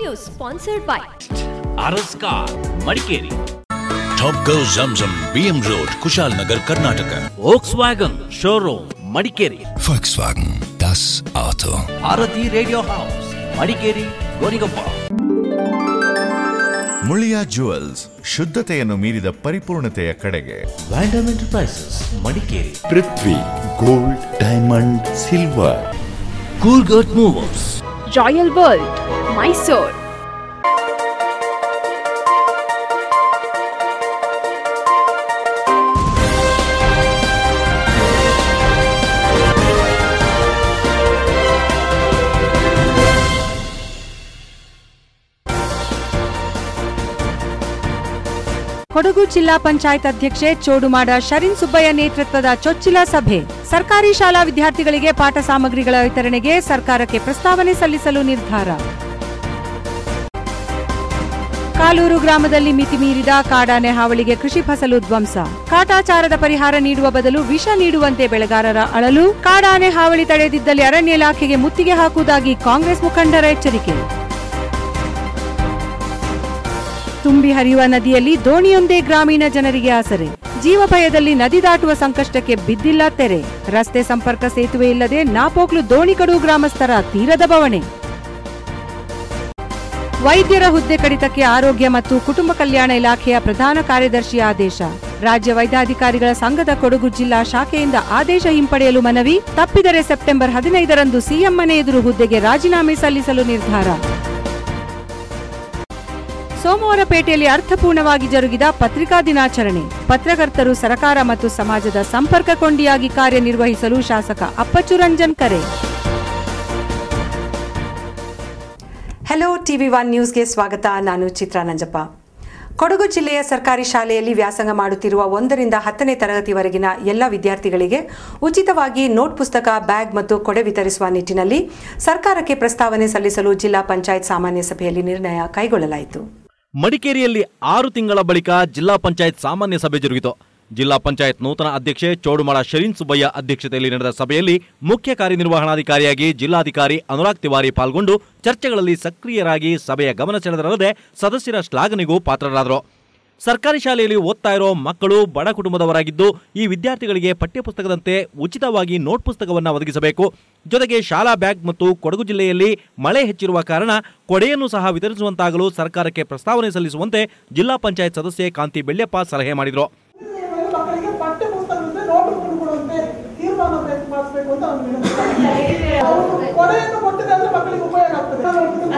news sponsored by Aras car Madikeri Top Go Zamzam BM Road, Kushal Nagar, Karnataka. Volkswagen showroom Madikeri Volkswagen, das Auto. Bharati radio house Madikeri ಗೋರಿಗೊಪ್ಪ Muliya jewels ಶುದ್ಧತೆಯನ್ನು ಮೀರಿದ ಪರಿಪೂರ್ಣತೆಯ ಕಡೆಗೆ ವ್ಯಾಂಡಮ್ enterprises Madikeri Prithvi gold diamond silver cool ಗಟ್ movers Royal World, Mysore. Kodagu ಜಿಲ್ಲಾ ಪಂಚಾಯತ್ ಅಧ್ಯಕ್ಷೆ ಚೋಡುಮಾಡ ಶರೀನ್ ಸುಬ್ಬಯ್ಯ ನೇತೃತ್ವದ ಚೊಚ್ಚಿಲ ಸಭೆ ಸರ್ಕಾರಿ ಶಾಲಾ ವಿದ್ಯಾರ್ಥಿಗಳಿಗೆ ಪಾಠ ಸಾಮಗ್ರಿಗಳ ವಿತರಣೆಗೆ ಸರ್ಕಾರಕ್ಕೆ ಪ್ರಸ್ತಾವನೆ ಸಲ್ಲಿಸಲು ನಿರ್ಧಾರ ಕಾಲೂರು ಗ್ರಾಮದಲ್ಲಿ ಮಿತಿ ಮೀರಿದ ಕಾಡಾನೆ ಹಾವಳಿಗೆ ಕೃಷಿ ಫಸಲು ಧ್ವಂಸ ಕಾಟಾಚಾರದ ಪರಿಹಾರ ನೀಡುವ ಬದಲು ವಿಷ ನೀಡುವಂತೆ ಬೆಳೆಗಾರರ ಅಳಲು ಕಾಡಾನೆ ಹಾವಳಿ ತಡೆದಿದ್ದಲ್ಲಿ ಅರಣ್ಯ ಇಲಾಖೆಗೆ ಮುತ್ತಿಗೆ ಹಾಕುವುದಾಗಿ ಕಾಂಗ್ರೆಸ್ ಮುಖಂಡರ ಎಚ್ಚರಿಕೆ ತುಂಬಿ ಹರಿಯುವ ನದಿಯಲ್ಲಿ ದೋಣಿಯೊಂದೇ ಗ್ರಾಮೀಣ ಜನರಿಗೆ ಆಸರೆ ಜೀವ ಭಯದಲ್ಲಿ ನದಿ ದಾಟುವ ಸಂಕಷ್ಟಕ್ಕೆ ಬಿದ್ದಿಲ್ಲ ತೆರೆ ರಸ್ತೆ ಸಂಪರ್ಕ ಸೇತುವೆ ಇಲ್ಲದೆ ನಾಪೋಕ್ಲು ದೋಣಿಕಡು ಗ್ರಾಮಸ್ಥರ ತೀರದ ಬವಣೆ ವೈದ್ಯರ ಹುದ್ದೆ ಕಡಿತಕ್ಕೆ ಆರೋಗ್ಯ ಮತ್ತು ಕುಟುಂಬ ಕಲ್ಯಾಣ ಇಲಾಖೆಯ ಪ್ರಧಾನ ಕಾರ್ಯದರ್ಶಿ ಆದೇಶ ರಾಜ್ಯ ವೈದ್ಯಾಧಿಕಾರಿಗಳ ಸಂಘದ ಕೊಡಗು ಜಿಲ್ಲಾ ಶಾಖೆಯಿಂದ ಆದೇಶ ಹಿಂಪಡೆಯಲು ಮನವಿ ತಪ್ಪಿದರೆ ಸೆಪ್ಟೆಂಬರ್ ಹದಿನೈದರಂದು ಸಿಎಂ ಮನೆ ಎದುರು ಹುದ್ದೆಗೆ ರಾಜೀನಾಮೆ ಸಲ್ಲಿಸಲು ನಿರ್ಧಾರ ಸೋಮವಾರಪೇಟೆಯಲ್ಲಿ ಅರ್ಥಪೂರ್ಣವಾಗಿ ಜರುಗಿದ ಪತ್ರಿಕಾ ದಿನಾಚರಣೆ ಪತ್ರಕರ್ತರು ಸರಕಾರ ಮತ್ತು ಸಮಾಜದ ಸಂಪರ್ಕ ಕೊಂಡಿಯಾಗಿ ಕಾರ್ಯನಿರ್ವಹಿಸಲು ಶಾಸಕ ಅಪ್ಪಚ್ಚು ರಂಜನ್ ಕರೆ ಹೆಲೋ ಟಿವಿ ಒನ್ ನ್ಯೂಸ್ಗೆ ಸ್ವಾಗತ ನಾನು ಚಿತ್ರಾ ನಂಜಪ್ಪ ಕೊಡಗು ಜಿಲ್ಲೆಯ ಸರ್ಕಾರಿ ಶಾಲೆಯಲ್ಲಿ ವ್ಯಾಸಂಗ ಮಾಡುತ್ತಿರುವ ಒಂದರಿಂದ ಹತ್ತನೇ ತರಗತಿವರೆಗಿನ ಎಲ್ಲ ವಿದ್ಯಾರ್ಥಿಗಳಿಗೆ ಉಚಿತವಾಗಿ ನೋಟ್ ಪುಸ್ತಕ ಬ್ಯಾಗ್ ಮತ್ತು ಕೊಡೆ ವಿತರಿಸುವ ನಿಟ್ಟಿನಲ್ಲಿ ಸರ್ಕಾರಕ್ಕೆ ಪ್ರಸ್ತಾವನೆ ಸಲ್ಲಿಸಲು ಜಿಲ್ಲಾ ಪಂಚಾಯತ್ ಸಾಮಾನ್ಯ ಸಭೆಯಲ್ಲಿ ನಿರ್ಣಯ ಕೈಗೊಳ್ಳಲಾಯಿತು ಮಡಿಕೇರಿಯಲ್ಲಿ ಆರು ತಿಂಗಳ ಬಳಿಕ ಜಿಲ್ಲಾ ಪಂಚಾಯತ್ ಸಾಮಾನ್ಯ ಸಭೆ ಜರುಗಿತು ಜಿಲ್ಲಾ ಪಂಚಾಯತ್ ನೂತನ ಅಧ್ಯಕ್ಷೆ ಚೋಡುಮಳ ಶರೀನ್ ಸುಬ್ಬಯ್ಯ ಅಧ್ಯಕ್ಷತೆಯಲ್ಲಿ ನಡೆದ ಸಭೆಯಲ್ಲಿ ಮುಖ್ಯ ಕಾರ್ಯನಿರ್ವಹಣಾಧಿಕಾರಿಯಾಗಿ ಜಿಲ್ಲಾಧಿಕಾರಿ ಅನುರಾಗ್ ತಿವಾರಿ ಪಾಲ್ಗೊಂಡು ಚರ್ಚೆಗಳಲ್ಲಿ ಸಕ್ರಿಯರಾಗಿ ಸಭೆಯ ಗಮನ ಸೆಳೆದರಲ್ಲದೆ ಸದಸ್ಯರ ಶ್ಲಾಘನೆಗೂ ಪಾತ್ರರಾದರು ಸರ್ಕಾರಿ ಶಾಲೆಯಲ್ಲಿ ಓದ್ತಾ ಇರೋ ಮಕ್ಕಳು ಬಡ ಕುಟುಂಬದವರಾಗಿದ್ದು ಈ ವಿದ್ಯಾರ್ಥಿಗಳಿಗೆ ಪಠ್ಯಪುಸ್ತಕದಂತೆ ಉಚಿತವಾಗಿ ನೋಟ್ ಪುಸ್ತಕವನ್ನು ಒದಗಿಸಬೇಕು ಜೊತೆಗೆ ಶಾಲಾ ಬ್ಯಾಗ್ ಮತ್ತು ಕೊಡಗು ಜಿಲ್ಲೆಯಲ್ಲಿ ಮಳೆ ಹೆಚ್ಚಿರುವ ಕಾರಣ ಕೊಡೆಯನ್ನು ಸಹ ವಿತರಿಸುವಂತಾಗಲು ಸರ್ಕಾರಕ್ಕೆ ಪ್ರಸ್ತಾವನೆ ಸಲ್ಲಿಸುವಂತೆ ಜಿಲ್ಲಾ ಪಂಚಾಯತ್ ಸದಸ್ಯೆ ಕಾಂತಿ ಬೆಳ್ಳೆಪ್ಪ ಸಲಹೆ ಮಾಡಿದರು ಮಕ್ಕಳಿಗೆ ಪಠ್ಯ ಪುಸ್ತಕದಂತೆ ನೋಟು ಕೊಡುವಂತೆ ತೀರ್ಮಾನ ಬೇಕು ಮಾಡಿಸ್ಬೇಕು ಅಂತ ನಾನು ವಿನಂತಿ ಅವರು ಕೊನೆಯನ್ನು ಕೊಟ್ಟಿದೆ ಅಂದ್ರೆ ಮಕ್ಕಳಿಗೆ ಉಪಯೋಗ ಆಗ್ತದೆ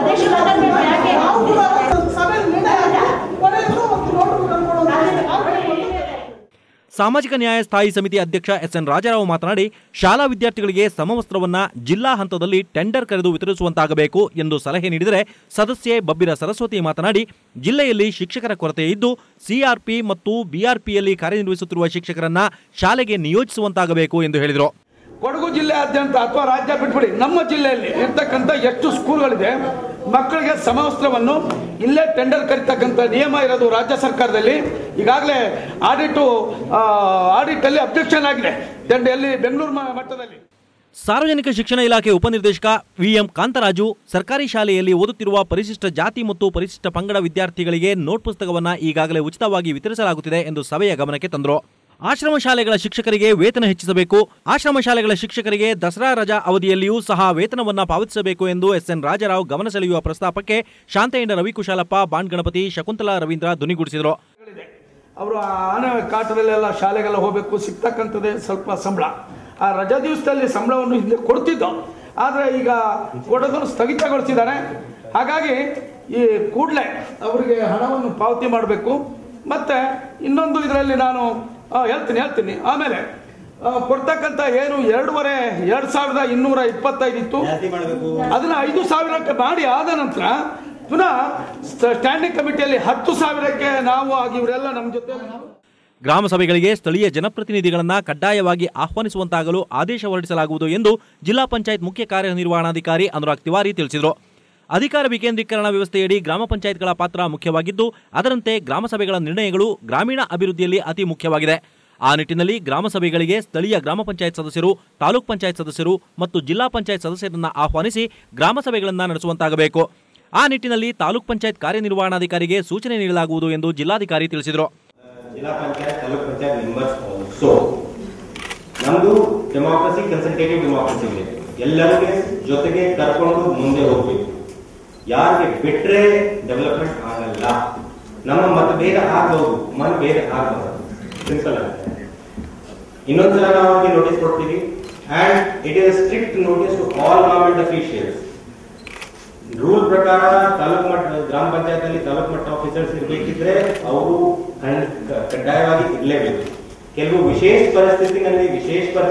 ನಾವು ಕೂಡ ಸಭೆಯಲ್ಲಿ ನಿರ್ಣಯ ಆಗಿ ಕೊನೆಯನ್ನು ಮತ್ತು ನೋಟುಗಳನ್ನು ಕೊಡುವಂತೆ ನಾವು ಹೇಳ್ಬೋದು. ಸಾಮಾಜಿಕ ನ್ಯಾಯ ಸ್ಥಾಯಿ ಸಮಿತಿ ಅಧ್ಯಕ್ಷ ಎಸ್ ಎನ್ ರಾಜಾರಾವ್ ಮಾತನಾಡಿ ಶಾಲಾ ವಿದ್ಯಾರ್ಥಿಗಳಿಗೆ ಸಮವಸ್ತ್ರವನ್ನ ಜಿಲ್ಲಾ ಹಂತದಲ್ಲಿ ಟೆಂಡರ್ ಕರೆದು ವಿತರಿಸುವಂತಾಗಬೇಕು ಎಂದು ಸಲಹೆ ನೀಡಿದರೆ ಸದಸ್ಯೆ ಬಬ್ಬಿರ ಸರಸ್ವತಿ ಮಾತನಾಡಿ ಜಿಲ್ಲೆಯಲ್ಲಿ ಶಿಕ್ಷಕರ ಕೊರತೆ ಇದ್ದು ಸಿಆರ್ಪಿ ಮತ್ತು ಬಿಆರ್ಪಿಯಲ್ಲಿ ಕಾರ್ಯನಿರ್ವಹಿಸುತ್ತಿರುವ ಶಿಕ್ಷಕರನ್ನ ಶಾಲೆಗೆ ನಿಯೋಜಿಸುವಂತಾಗಬೇಕು ಎಂದು ಹೇಳಿದರು ಕೊಡಗು ಜಿಲ್ಲೆಯಾದ್ಯಂತ ಅಥವಾ ರಾಜ್ಯ ಬಿಟ್ಬಿಡಿ ನಮ್ಮ ಜಿಲ್ಲೆಯಲ್ಲಿ ಇರ್ತಕ್ಕಂಥ ಎಷ್ಟು ಸ್ಕೂಲ್ಗಳಿದೆ ಮಕ್ಕಳಿಗೆ ಸಮವಸ್ತ್ರವನ್ನು ಇಲ್ಲೇ ಟೆಂಡರ್ ಕರಿತಕ್ಕಂಥ ನಿಯಮ ಇರೋದು ರಾಜ್ಯ ಸರ್ಕಾರದಲ್ಲಿ ಈಗಾಗಲೇ ಆಡಿಟು ಆಡಿಟ್ ಅಲ್ಲಿ ಅಬ್ಜೆಕ್ಷನ್ ಆಗಿದೆ ಟೆಂಡರ್ ಎಲ್ಲಿ ಬೆಂಗಳೂರು ಮ- ಮಟ್ಟದಲ್ಲಿ ಸಾರ್ವಜನಿಕ ಶಿಕ್ಷಣ ಇಲಾಖೆ ಉಪನಿರ್ದೇಶಕ ವಿಎಂ ಕಾಂತರಾಜು ಸರ್ಕಾರಿ ಶಾಲೆಯಲ್ಲಿ ಓದುತ್ತಿರುವ ಪರಿಶಿಷ್ಟ ಜಾತಿ ಮತ್ತು ಪರಿಶಿಷ್ಟ ಪಂಗಡ ವಿದ್ಯಾರ್ಥಿಗಳಿಗೆ ನೋಟ್ ಪುಸ್ತಕವನ್ನ ಈಗಾಗಲೇ ಉಚಿತವಾಗಿ ವಿತರಿಸಲಾಗುತ್ತಿದೆ ಎಂದು ಸಭೆಯ ಗಮನಕ್ಕೆ ತಂದರು ಆಶ್ರಮ ಶಾಲೆಗಳ ಶಿಕ್ಷಕರಿಗೆ ವೇತನ ಹೆಚ್ಚಿಸಬೇಕು ಆಶ್ರಮ ಶಾಲೆಗಳ ಶಿಕ್ಷಕರಿಗೆ ದಸರಾ ರಜಾ ಅವಧಿಯಲ್ಲಿಯೂ ಸಹ ವೇತನವನ್ನ ಪಾವತಿಸಬೇಕು ಎಂದು ಎಸ್ಎನ್ ರಾಜಾರಾವ್ ಗಮನ ಸೆಳೆಯುವ ಪ್ರಸ್ತಾಪಕ್ಕೆ ಶಾಂತಯ್ಯ ರವಿಕುಶಾಲಪ್ಪ ಬಾಂಡ್ ಗಣಪತಿ ಶಕುಂತಲಾ ರವೀಂದ್ರ ಧ್ವನಿಗೂಡಿಸಿದರು ಅವರು ಆನೆ ಕಾಟದಲ್ಲೆಲ್ಲ ಶಾಲೆಗೆಲ್ಲ ಹೋಗಬೇಕು ಸಿಗ್ತಕ್ಕಂಥದ್ದೇ ಸ್ವಲ್ಪ ಸಂಬಳ ಆ ರಜಾ ದಿವಸದಲ್ಲಿ ಸಂಬಳವನ್ನು ಹಿಂದೆ ಕೊಡ್ತಿದ್ದೋ ಆದರೆ ಈಗ ಕೊಡೋದನ್ನು ಸ್ಥಗಿತಗೊಳಿಸಿದ್ದಾರೆ ಹಾಗಾಗಿ ಈ ಕೂಡಲೇ ಅವರಿಗೆ ಹಣವನ್ನು ಪಾವತಿ ಮಾಡಬೇಕು ಮತ್ತು ಇನ್ನೊಂದು ಇದರಲ್ಲಿ ನಾನು ಆ, ಹೇಳ್ತೀನಿ ಹೇಳ್ತೀನಿ ಆಮೇಲೆ ಆ, ಕೊಡ್ತಕ್ಕಂಥ ಏನು ಎರಡೂವರೆ ಎರಡು ಸಾವಿರದ ಇನ್ನೂರ ಇಪ್ಪತ್ತೈದು ಇತ್ತು ಅದನ್ನ ಐದು ಸಾವಿರಕ್ಕೆ ಮಾಡಿ ಆದ ನಂತರ ಪುನಃ ಸ್ಟ್ಯಾಂಡಿಂಗ್ ಕಮಿಟಿಯಲ್ಲಿ ಹತ್ತು ಸಾವಿರಕ್ಕೆ ನಾವು ಆಗಿ ಇವರೆಲ್ಲ ನಮ್ಮ ಜೊತೆ ಗ್ರಾಮ ಸಭೆಗಳಿಗೆ ಸ್ಥಳೀಯ ಜನಪ್ರತಿನಿಧಿಗಳನ್ನ ಕಡ್ಡಾಯವಾಗಿ ಆಹ್ವಾನಿಸುವಂತಾಗಲು ಆದೇಶ ಹೊರಡಿಸಲಾಗುವುದು ಎಂದು ಜಿಲ್ಲಾ ಪಂಚಾಯತ್ ಮುಖ್ಯ ಕಾರ್ಯನಿರ್ವಹಣಾಧಿಕಾರಿ ಅನುರಾಗ್ ತಿವಾರಿ ತಿಳಿಸಿದರು ಅಧಿಕಾರ ವಿಕೇಂದ್ರೀಕರಣ ವ್ಯವಸ್ಥೆಯಡಿ ಗ್ರಾಮ ಪಂಚಾಯತ್ಗಳ ಪಾತ್ರ ಮುಖ್ಯವಾಗಿದ್ದು ಅದರಂತೆ ಗ್ರಾಮ ಸಭೆಗಳ ನಿರ್ಣಯಗಳು ಗ್ರಾಮೀಣ ಅಭಿವೃದ್ಧಿಯಲ್ಲಿ ಅತಿ ಮುಖ್ಯವಾಗಿದೆ ಆ ನಿಟ್ಟಿನಲ್ಲಿ ಗ್ರಾಮ ಸಭೆಗಳಿಗೆ ಸ್ಥಳೀಯ ಗ್ರಾಮ ಪಂಚಾಯತ್ ಸದಸ್ಯರು ತಾಲೂಕ್ ಪಂಚಾಯತ್ ಸದಸ್ಯರು ಮತ್ತು ಜಿಲ್ಲಾ ಪಂಚಾಯತ್ ಸದಸ್ಯರನ್ನ ಆಹ್ವಾನಿಸಿ ಗ್ರಾಮ ಸಭೆಗಳನ್ನು ನಡೆಸುವಂತಾಗಬೇಕು ಆ ನಿಟ್ಟಿನಲ್ಲಿ ತಾಲೂಕ್ ಪಂಚಾಯತ್ ಕಾರ್ಯನಿರ್ವಹಣಾಧಿಕಾರಿಗೆ ಸೂಚನೆ ನೀಡಲಾಗುವುದು ಎಂದು ಜಿಲ್ಲಾಧಿಕಾರಿ ತಿಳಿಸಿದರು ಜಿಲ್ಲಾ ಪಂಚಾಯತ್ ತಾಲೂಕ್ ಪಂಚಾಯತ್ ಮೆಂಬರ್ಸ್ ಆಲ್ಸೋ ನಮ್ದು ಡೆಮಾಕ್ರಸಿ ಕನ್ಸಲ್ಟೇಟಿವ್ ಡೆಮಾಕ್ರಸಿ ಇದೆ ಎಲ್ಲರಿಗೆ ಜೊತೆಗೆ ಕರ್ಕೊಂಡು ಮುಂದೆ ಹೋಗ್ಬೇಕು ಯಾರಿಗೆ ಬಿಟ್ರೆ ಡೆವಲಪ್ಮೆಂಟ್ ಆಗಲ್ಲ ನಮ್ಮ ಮತಭೇದ ಆಗ್ಬಹುದು ಮನಭೇದ ಆಗಬಹುದು ಸಿಂಪಲ್ ಆಗಿದೆ ಇನ್ನೊಂದ್ಸಲ ನಾವು ಅವ್ರಿಗೆ ನೋಟಿಸ್ ಕೊಡ್ತೀವಿ and it is strict notice to all government officials rule ಪ್ರಕಾರ ತಾಲೂಕ್ ಮಟ್ಟ ಗ್ರಾಮ ಪಂಚಾಯತ್ ಅಲ್ಲಿ ತಾಲೂಕ್ ಮಟ್ಟ ಆಫೀಸರ್ಸ್ ಇರಬೇಕಿದ್ರೆ ಅವರು ಕಡ್ಡಾಯವಾಗಿ ಇರಲೇಬೇಕು ಕೆಲವು ವಿಶೇಷ ಪರಿಸ್ಥಿತಿನಲ್ಲಿ ವಿಶೇಷ ಪರ್ಚ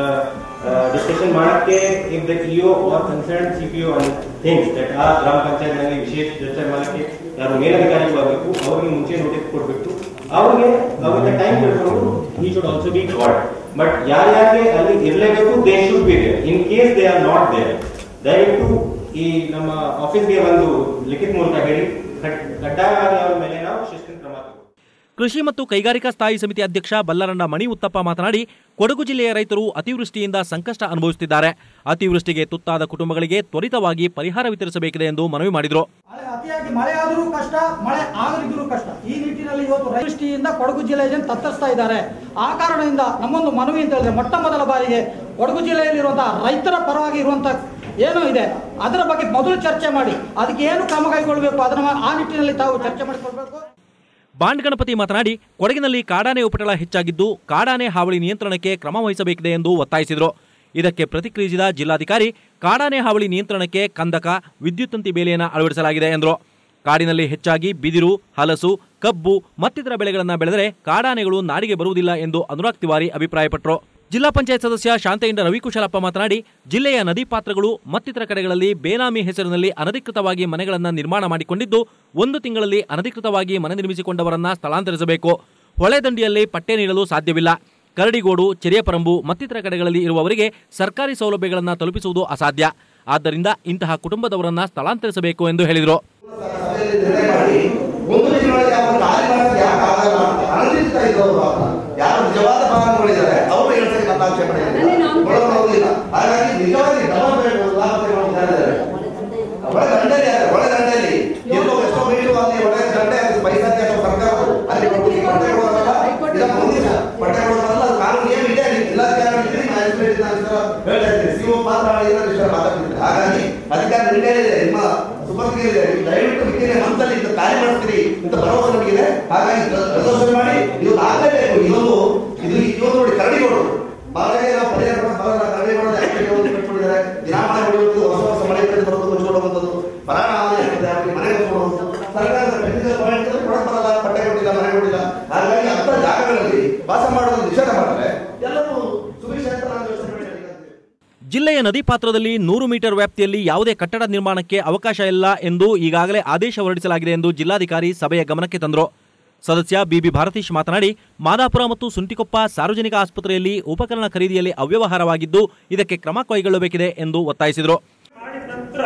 ಡಿಸ್ಕಷನ್ ಮಾಡಕ್ಕೆ if the EO are concern C P O things that ಆ ಗ್ರಾಮ ಪಂಚಾಯತ್ ನಲ್ಲಿ ವಿಶೇಷ ಚರ್ಚೆ ಮಾಡಕ್ಕೆ ಯಾರು ಮೇಲಧಿಕಾರಿಗಳು ಆಗಬೇಕು ಅವ್ರಿಗೆ ಮುಂಚೆ ನೋಟಿಸ್ ಕೊಡ್ಬೇಕು ಅವ್ರಿಗೆ ಅವ್ರಿಗೆ ಟೈಮ್ ಬಿಟ್ಕೊಂಡು ಈ should also be called but ಯಾರ್ಯಾರಿಗೆ ಅಲ್ಲಿ ಇರಲೇಬೇಕು they should be there in case they are not there ದಯವಿಟ್ಟು ಈ ನಮ್ಮ ಆಫೀಸ್ಗೆ ಒಂದು ಲಿಖಿತ ಮೂಲಕ ಹೇಳಿ ಕಡ್- ಕಡ್ಡಾಯವಾಗಿ ಅವ್ರ ಮೇಲೆ ನಾವು ಶಿಸ್ತಿನ ಕ್ರಮ ತಗೊಳ್ತೀವಿ. ಕೃಷಿ ಮತ್ತು ಕೈಗಾರಿಕಾ ಸ್ಥಾಯಿ ಸಮಿತಿ ಅಧ್ಯಕ್ಷ ಬಲ್ಲರಣ್ಣ ಮಣಿ ಉತ್ತಪ್ಪ ಮಾತನಾಡಿ ಕೊಡಗು ಜಿಲ್ಲೆಯ ರೈತರು ಅತಿವೃಷ್ಟಿಯಿಂದ ಸಂಕಷ್ಟ ಅನುಭವಿಸುತ್ತಿದ್ದಾರೆ ಅತಿವೃಷ್ಟಿಗೆ ತುತ್ತಾದ ಕುಟುಂಬಗಳಿಗೆ ತ್ವರಿತವಾಗಿ ಪರಿಹಾರ ವಿತರಿಸಬೇಕಿದೆ ಎಂದು ಮನವಿ ಮಾಡಿದರು ಮಳೆ ಅತಿಯಾಗಿ ಮಳೆ ಆದರೂ ಕಷ್ಟ ಮಳೆ ಆಗದಿದ್ರೂ ಕಷ್ಟ ಈ ನಿಟ್ಟಿನಲ್ಲಿ ಇವತ್ತು ರೈತೃಷ್ಟಿಯಿಂದ ಕೊಡಗು ಜಿಲ್ಲೆಯ ಜನ ತತ್ತರಿಸ್ತಾ ಇದ್ದಾರೆ ಆ ಕಾರಣದಿಂದ ನಮ್ಮೊಂದು ಮನವಿ ಅಂತ ಹೇಳಿದ್ರೆ ಮೊಟ್ಟ ಮೊದಲ ಬಾರಿಗೆ ಕೊಡಗು ಜಿಲ್ಲೆಯಲ್ಲಿರುವಂತಹ ರೈತರ ಪರವಾಗಿ ಇರುವಂತಹ ಏನು ಇದೆ ಅದರ ಬಗ್ಗೆ ಮೊದಲು ಚರ್ಚೆ ಮಾಡಿ ಅದಕ್ಕೆ ಏನು ಕ್ರಮ ಕೈಗೊಳ್ಳಬೇಕು ಅದನ್ನ ಆ ನಿಟ್ಟಿನಲ್ಲಿ ತಾವು ಚರ್ಚೆ ಮಾಡಿಕೊಳ್ಬೇಕು ಬಾಂಡ್ ಗಣಪತಿ ಮಾತನಾಡಿ ಕೊಡಗಿನಲ್ಲಿ ಕಾಡಾನೆ ಉಪಟಳ ಹೆಚ್ಚಾಗಿದ್ದು ಕಾಡಾನೆ ಹಾವಳಿ ನಿಯಂತ್ರಣಕ್ಕೆ ಕ್ರಮ ವಹಿಸಬೇಕಿದೆ ಎಂದು ಒತ್ತಾಯಿಸಿದರು ಇದಕ್ಕೆ ಪ್ರತಿಕ್ರಿಯಿಸಿದ ಜಿಲ್ಲಾಧಿಕಾರಿ ಕಾಡಾನೆ ಹಾವಳಿ ನಿಯಂತ್ರಣಕ್ಕೆ ಕಂದಕ ವಿದ್ಯುತ್ ತಂತಿ ಬೇಲಿಯನ್ನು ಅಳವಡಿಸಲಾಗಿದೆ ಎಂದರು ಕಾಡಿನಲ್ಲಿ ಹೆಚ್ಚಾಗಿ ಬಿದಿರು ಹಲಸು ಕಬ್ಬು ಮತ್ತಿತರ ಬೆಳೆಗಳನ್ನು ಬೆಳೆದರೆ ಕಾಡಾನೆಗಳು ನಾಡಿಗೆ ಬರುವುದಿಲ್ಲ ಎಂದು ಅನುರಾಗ್ ತಿವಾರಿ ಅಭಿಪ್ರಾಯಪಟ್ಟರು ಜಿಲ್ಲಾ ಪಂಚಾಯತ್ ಸದಸ್ಯ ಶಾಂತಯಿಂದ ರವಿಕುಶಲಪ್ಪ ಮಾತನಾಡಿ ಜಿಲ್ಲೆಯ ನದಿ ಪಾತ್ರಗಳು ಮತ್ತಿತರ ಕಡೆಗಳಲ್ಲಿ ಬೇನಾಮಿ ಹೆಸರಿನಲ್ಲಿ ಅನಧಿಕೃತವಾಗಿ ಮನೆಗಳನ್ನು ನಿರ್ಮಾಣ ಮಾಡಿಕೊಂಡಿದ್ದು ಒಂದು ತಿಂಗಳಲ್ಲಿ ಅನಧಿಕೃತವಾಗಿ ಮನೆ ನಿರ್ಮಿಸಿಕೊಂಡವರನ್ನ ಸ್ಥಳಾಂತರಿಸಬೇಕು ಹೊಳೆದಂಡಿಯಲ್ಲಿ ಪಟ್ಟೆ ನೀಡಲು ಸಾಧ್ಯವಿಲ್ಲ ಕರಡಿಗೋಡು ಚೆರಿಯಪರಂಬು ಮತ್ತಿತರ ಕಡೆಗಳಲ್ಲಿ ಇರುವವರಿಗೆ ಸರ್ಕಾರಿ ಸೌಲಭ್ಯಗಳನ್ನು ತಲುಪಿಸುವುದು ಅಸಾಧ್ಯ ಆದ್ದರಿಂದ ಇಂತಹ ಕುಟುಂಬದವರನ್ನ ಸ್ಥಳಾಂತರಿಸಬೇಕು ಎಂದು ಹೇಳಿದರು ಒಂದು ದಿನಗಳಲ್ಲಿ ಅವರು ಖಾಲಿ ಮಾಡೋದು ಯಾಕೆ ಆಗಲ್ಲ ಅಂತ ಅನಧಿಕೃತ ಇದ್ದವರು ಪಾಪ ಯಾರು ನಿಜವಾದ ಫಲಾನುಭವಿಗಳಿದ್ದಾರೆ ಅವರು ಎರಡು ಸರಿ ಮತಾಕ್ಷೇಪಣೆ ಒಳಗೊಳ್ಳೋದಿಲ್ಲ ಹಾಗಾಗಿ ನಿಜವಾಗಿ ಡಬಲ್ ಬೇಡ ಲಾಭ ತೆಗೆದುಕೊಂಡಿದ್ದಾರೆ ಒಳ ದಂಡೆಯಲ್ಲಿ ಯಾರು ಒಳ ದಂಡೆಯಲ್ಲಿ ಎಲ್ಲೋ ಎಷ್ಟೋ ಮೀಟರ್ ಅಲ್ಲಿ ಒಳ ದಂಡೆ ಅದು ಪೈಸಾತಿ ಅಥವಾ ಸರ್ಕಾರ ಅಲ್ಲಿ ಕೊಟ್ಟು ಪಟ್ಟೆ ಕೊಡೋದಲ್ಲ ಇದಕ್ಕೆ ಮುಂದಿನ ಪಟ್ಟೆ ಕೊಡೋದಲ್ಲ ಅದು ಕಾನೂನು ಏನು ಇದೆ ಅಲ್ಲಿ ಜಿಲ್ಲಾಧಿಕಾರಿ ಇದ್ದೀರಿ ಮ್ಯಾಜಿಸ್ಟ್ರೇಟ್ ಇದ್ದಾರೆ ಅಂತ ಹೇಳ್ತಾ ಇದ್ದೀರಿ ಸಿಒ ಮಾತ್ರ ಮಾಡಿದ್ರೆ ವಿಷಯ ಮಾತಾಡ್ತಿದ್ದಾರೆ ಹಾಗಾಗಿ ಅಧಿಕಾರ ನಿರ್ಣಯ ಇದೆ ನಿಮ್ಮ ಸುಪರ್ದಿಗೆ ಇದೆ ನೀವು ದಯವಿಟ್ಟು ಮಿಕ್ಕಿನ ಹಂತದಲ್ಲಿ ಇಂಥ ಕಾರ್ಯ ಮಾಡ್ತೀರಿ ಇಂಥ ಭರವಸೆ ನಮಗಿದೆ ಹಾಗಾಗಿ ಪ್ರದರ್ಶನ ಮಾಡಿ ನೀವು ಆಗಲೇಬೇಕು ಇದೊಂದು ಇದು ಇವತ್ತು ನೋಡಿ ಕರಡಿಗಳು ಮಳೆಗೆ ನಾವು ಪರಿಹಾರ ಕೊಡೋದು ಬರಲ್ಲ ಕರಡಿ ಮಾಡೋದು ಯಾಕೆ ಒಂದು ಕಟ್ಕೊಂಡಿದ್ದಾರೆ ದಿನ ಮಳೆ ಹೊಡೆಯುವುದು ಹೊಸ ಹೊಸ ಮಳೆ ಕಡೆ ಬರೋದು ಮುಚ್ಚಿಕೊಂಡು ಬಂದದ್ದು ಪ್ರಾಣ ಹಾನಿ ಆಗ್ತದೆ ಅವ್ರಿಗೆ ಮನೆ ಕೊಡೋದು ಸರ್ಕಾರದ ಟೆಕ್ನಿಕಲ್ ಪಾಯಿಂಟ್ ಕೊಡಕ್ ಬರಲ್ಲ ಪಟ್ಟೆ ಕೊಟ್ಟಿಲ್ಲ ಮನೆ ಕೊಟ್ಟಿಲ್ಲ ಹಾಗಾಗಿ ಅಂಥ ಜಾಗಗಳಲ್ಲಿ ವಾಸ ಮಾಡೋದನ್ನು ನಿಷೇಧ ಮಾಡಿದ್ರೆ ಎಲ್ಲರೂ ಸುಭಿಕ್ಷ ಅಂತ ನಾನು ಯೋಚನೆ ಮಾಡಿ ಜಿಲ್ಲೆಯ ನದಿ ಪಾತ್ರದಲ್ಲಿ ನೂರು ಮೀಟರ್ ವ್ಯಾಪ್ತಿಯಲ್ಲಿ ಯಾವುದೇ ಕಟ್ಟಡ ನಿರ್ಮಾಣಕ್ಕೆ ಅವಕಾಶ ಇಲ್ಲ ಎಂದು ಈಗಾಗಲೇ ಆದೇಶ ಹೊರಡಿಸಲಾಗಿದೆ ಎಂದು ಜಿಲ್ಲಾಧಿಕಾರಿ ಸಭೆಯ ಗಮನಕ್ಕೆ ತಂದರು ಸದಸ್ಯ ಬಿಬಿ ಭಾರತೀಶ್ ಮಾತನಾಡಿ ಮಾದಾಪುರ ಮತ್ತು ಸುಂಟಿಕೊಪ್ಪ ಸಾರ್ವಜನಿಕ ಆಸ್ಪತ್ರೆಯಲ್ಲಿ ಉಪಕರಣ ಖರೀದಿಯಲ್ಲಿ ಅವ್ಯವಹಾರವಾಗಿದ್ದು ಇದಕ್ಕೆ ಕ್ರಮ ಕೈಗೊಳ್ಳಬೇಕಿದೆ ಎಂದು ಒತ್ತಾಯಿಸಿದರು ನಂತರ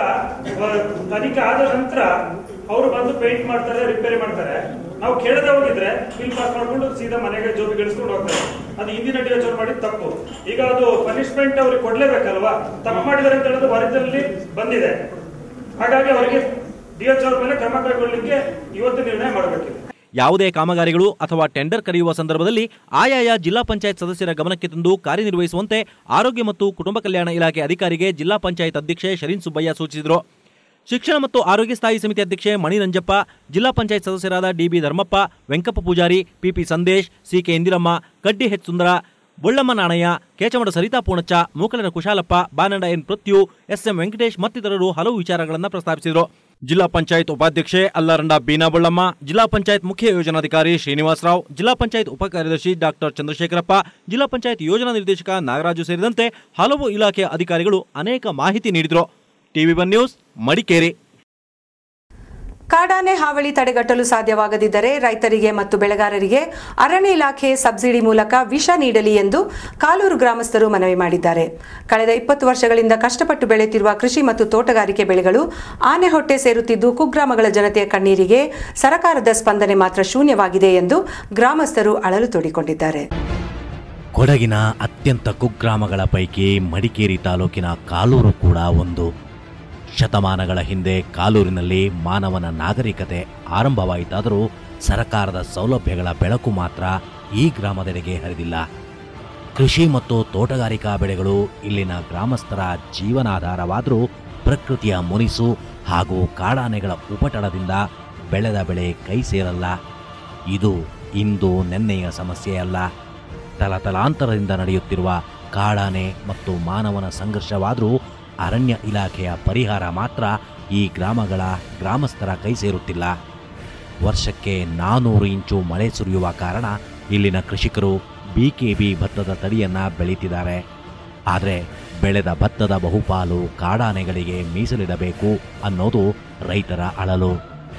ತನಿಖೆ ಆದ ನಂತರ ಅವರು ಬಂದು ಪೇಂಟ್ ಮಾಡ್ತಾರೆ ರಿಪೇರಿ ಮಾಡ್ತಾರೆ ನಾವು ಕೇಳದೆ ಹೋಗಿದ್ರೆ ಬಿಲ್ ಪಾಸ್ ಮಾಡ್ಕೊಂಡು ಸೀದಾ ಮನೆಗೆ ಜೋಬಿ ಗಳಿಸ್ಕೊಂಡು ಹೋಗ್ತಾರೆ ಅದು ಹಿಂದಿನ ಡಿಎಚ್ ಮಾಡಿದ ತಪ್ಪು ಈಗ ಅದು ಪನಿಷ್ಮೆಂಟ್ ಅವ್ರಿಗೆ ಕೊಡ್ಲೇಬೇಕಲ್ವಾ ತಪ್ಪು ಮಾಡಿದ್ದಾರೆ ಅಂತ ಹೇಳೋದು ವರದಿಯಲ್ಲಿ ಬಂದಿದೆ ಹಾಗಾಗಿ ಅವರಿಗೆ ಡಿಎಚ್ ಅವ್ರ ಮೇಲೆ ಕ್ರಮ ಕೈಗೊಳ್ಳಲಿಕ್ಕೆ ಇವತ್ತು ನಿರ್ಣಯ ಮಾಡಬೇಕಿದೆ ಯಾವುದೇ ಕಾಮಗಾರಿಗಳು ಅಥವಾ ಟೆಂಡರ್ ಕರೆಯುವ ಸಂದರ್ಭದಲ್ಲಿ ಆಯಾಯ ಜಿಲ್ಲಾ ಪಂಚಾಯತ್ ಸದಸ್ಯರ ಗಮನಕ್ಕೆ ತಂದು ಕಾರ್ಯನಿರ್ವಹಿಸುವಂತೆ ಆರೋಗ್ಯ ಮತ್ತು ಕುಟುಂಬ ಕಲ್ಯಾಣ ಇಲಾಖೆ ಅಧಿಕಾರಿಗೆ ಜಿಲ್ಲಾ ಪಂಚಾಯತ್ ಅಧ್ಯಕ್ಷೆ ಶರೀನ್ ಸುಬ್ಬಯ್ಯ ಸೂಚಿಸಿದರು ಶಿಕ್ಷಣ ಮತ್ತು ಆರೋಗ್ಯ ಸ್ಥಾಯಿ ಸಮಿತಿ ಅಧ್ಯಕ್ಷೆ ಮಣಿರಂಜಪ್ಪ ಜಿಲ್ಲಾ ಪಂಚಾಯತ್ ಸದಸ್ಯರಾದ DB Dharmappa Venkappa Poojari PP Sandesh CK Indiramma Kaddi H Sundara Bollamma Nanaiah Kechamada Saritha Poonacha Mookalara Kushalappa Banada N Prithu SM Venkatesh ಮತ್ತಿತರರು ಹಲವು ವಿಚಾರಗಳನ್ನು ಪ್ರಸ್ತಾಪಿಸಿದರು ಜಿಲ್ಲಾ ಪಂಚಾಯತ್ ಉಪಾಧ್ಯಕ್ಷೆ ಅಲ್ಲಾರಂಡ ಬೀನಾ ಬೊಳ್ಳಮ್ಮ ಜಿಲ್ಲಾ ಪಂಚಾಯತ್ ಮುಖ್ಯ ಯೋಜನಾಧಿಕಾರಿ ಶ್ರೀನಿವಾಸರಾವ್ ಜಿಲ್ಲಾ ಪಂಚಾಯತ್ ಉಪ ಕಾರ್ಯದರ್ಶಿ ಡಾಕ್ಟರ್ ಚಂದ್ರಶೇಖರಪ್ಪ ಜಿಲ್ಲಾ ಪಂಚಾಯತ್ ಯೋಜನಾ ನಿರ್ದೇಶಕ ನಾಗರಾಜು ಸೇರಿದಂತೆ ಹಲವು ಇಲಾಖೆಯ ಅಧಿಕಾರಿಗಳು ಅನೇಕ ಮಾಹಿತಿ ನೀಡಿದರು ಟಿವಿ ಒನ್ ನ್ಯೂಸ್ ಮಡಿಕೇರಿ ಕಾಡಾನೆ ಹಾವಳಿ ತಡೆಗಟ್ಟಲು ಸಾಧ್ಯವಾಗದಿದ್ದರೆ ರೈತರಿಗೆ ಮತ್ತು ಬೆಳೆಗಾರರಿಗೆ ಅರಣ್ಯ ಇಲಾಖೆ ಸಬ್ಸಿಡಿ ಮೂಲಕ ವಿಷ ನೀಡಲಿ ಎಂದು ಕಾಲೂರು ಗ್ರಾಮಸ್ಥರು ಮನವಿ ಮಾಡಿದ್ದಾರೆ ಕಳೆದ ಇಪ್ಪತ್ತು ವರ್ಷಗಳಿಂದ ಕಷ್ಟಪಟ್ಟು ಬೆಳೆಯುತ್ತಿರುವ ಕೃಷಿ ಮತ್ತು ತೋಟಗಾರಿಕೆ ಬೆಳೆಗಳು ಆನೆ ಹೊಟ್ಟೆ ಸೇರುತ್ತಿದ್ದು ಕುಗ್ರಾಮಗಳ ಜನತೆಯ ಕಣ್ಣೀರಿಗೆ ಸರಕಾರದ ಸ್ಪಂದನೆ ಮಾತ್ರ ಶೂನ್ಯವಾಗಿದೆ ಎಂದು ಗ್ರಾಮಸ್ಥರು ಅಳಲು ತೋಡಿಕೊಂಡಿದ್ದಾರೆ ಕೊಡಗಿನ ಅತ್ಯಂತ ಕುಗ್ರಾಮಗಳ ಪೈಕಿ ಮಡಿಕೇರಿ ತಾಲೂಕಿನ ಕಾಲೂರು ಕೂಡ ಒಂದು ಶತಮಾನಗಳ ಹಿಂದೆ ಕಾಲೂರಿನಲ್ಲಿ ಮಾನವನ ನಾಗರಿಕತೆ ಆರಂಭವಾಯಿತಾದರೂ ಸರಕಾರದ ಸೌಲಭ್ಯಗಳ ಬೆಳಕು ಮಾತ್ರ ಈ ಗ್ರಾಮದೆಡೆಗೆ ಹರಿದಿಲ್ಲ ಕೃಷಿ ಮತ್ತು ತೋಟಗಾರಿಕಾ ಬೆಳೆಗಳು ಇಲ್ಲಿನ ಗ್ರಾಮಸ್ಥರ ಜೀವನಾಧಾರವಾದರೂ ಪ್ರಕೃತಿಯ ಮುನಿಸು ಹಾಗೂ ಕಾಡಾನೆಗಳ ಉಪಟಳದಿಂದ ಬೆಳೆದ ಬೆಳೆ ಕೈ ಸೇರಲ್ಲ ಇದು ಇಂದು ನೆನ್ನೆಯ ಸಮಸ್ಯೆಯಲ್ಲ ತಲತಲಾಂತರದಿಂದ ನಡೆಯುತ್ತಿರುವ ಕಾಡಾನೆ ಮತ್ತು ಮಾನವನ ಸಂಘರ್ಷವಾದರೂ ಅರಣ್ಯ ಇಲಾಖೆಯ ಪರಿಹಾರ ಮಾತ್ರ ಈ ಗ್ರಾಮಗಳ ಗ್ರಾಮಸ್ಥರ ಕೈ ಸೇರುತ್ತಿಲ್ಲ ವರ್ಷಕ್ಕೆ ನಾನೂರು ಇಂಚು ಮಳೆ ಸುರಿಯುವ ಕಾರಣ ಇಲ್ಲಿನ ಕೃಷಿಕರು ಬಿಕೆಬಿ ಭತ್ತದ ತಳಿಯನ್ನ ಬೆಳೀತಿದ್ದಾರೆ ಆದರೆ ಬೆಳೆದ ಭತ್ತದ ಬಹುಪಾಲು ಕಾಡಾನೆಗಳಿಗೆ ಮೀಸಲಿಡಬೇಕು ಅನ್ನೋದು ರೈತರ ಅಳಲು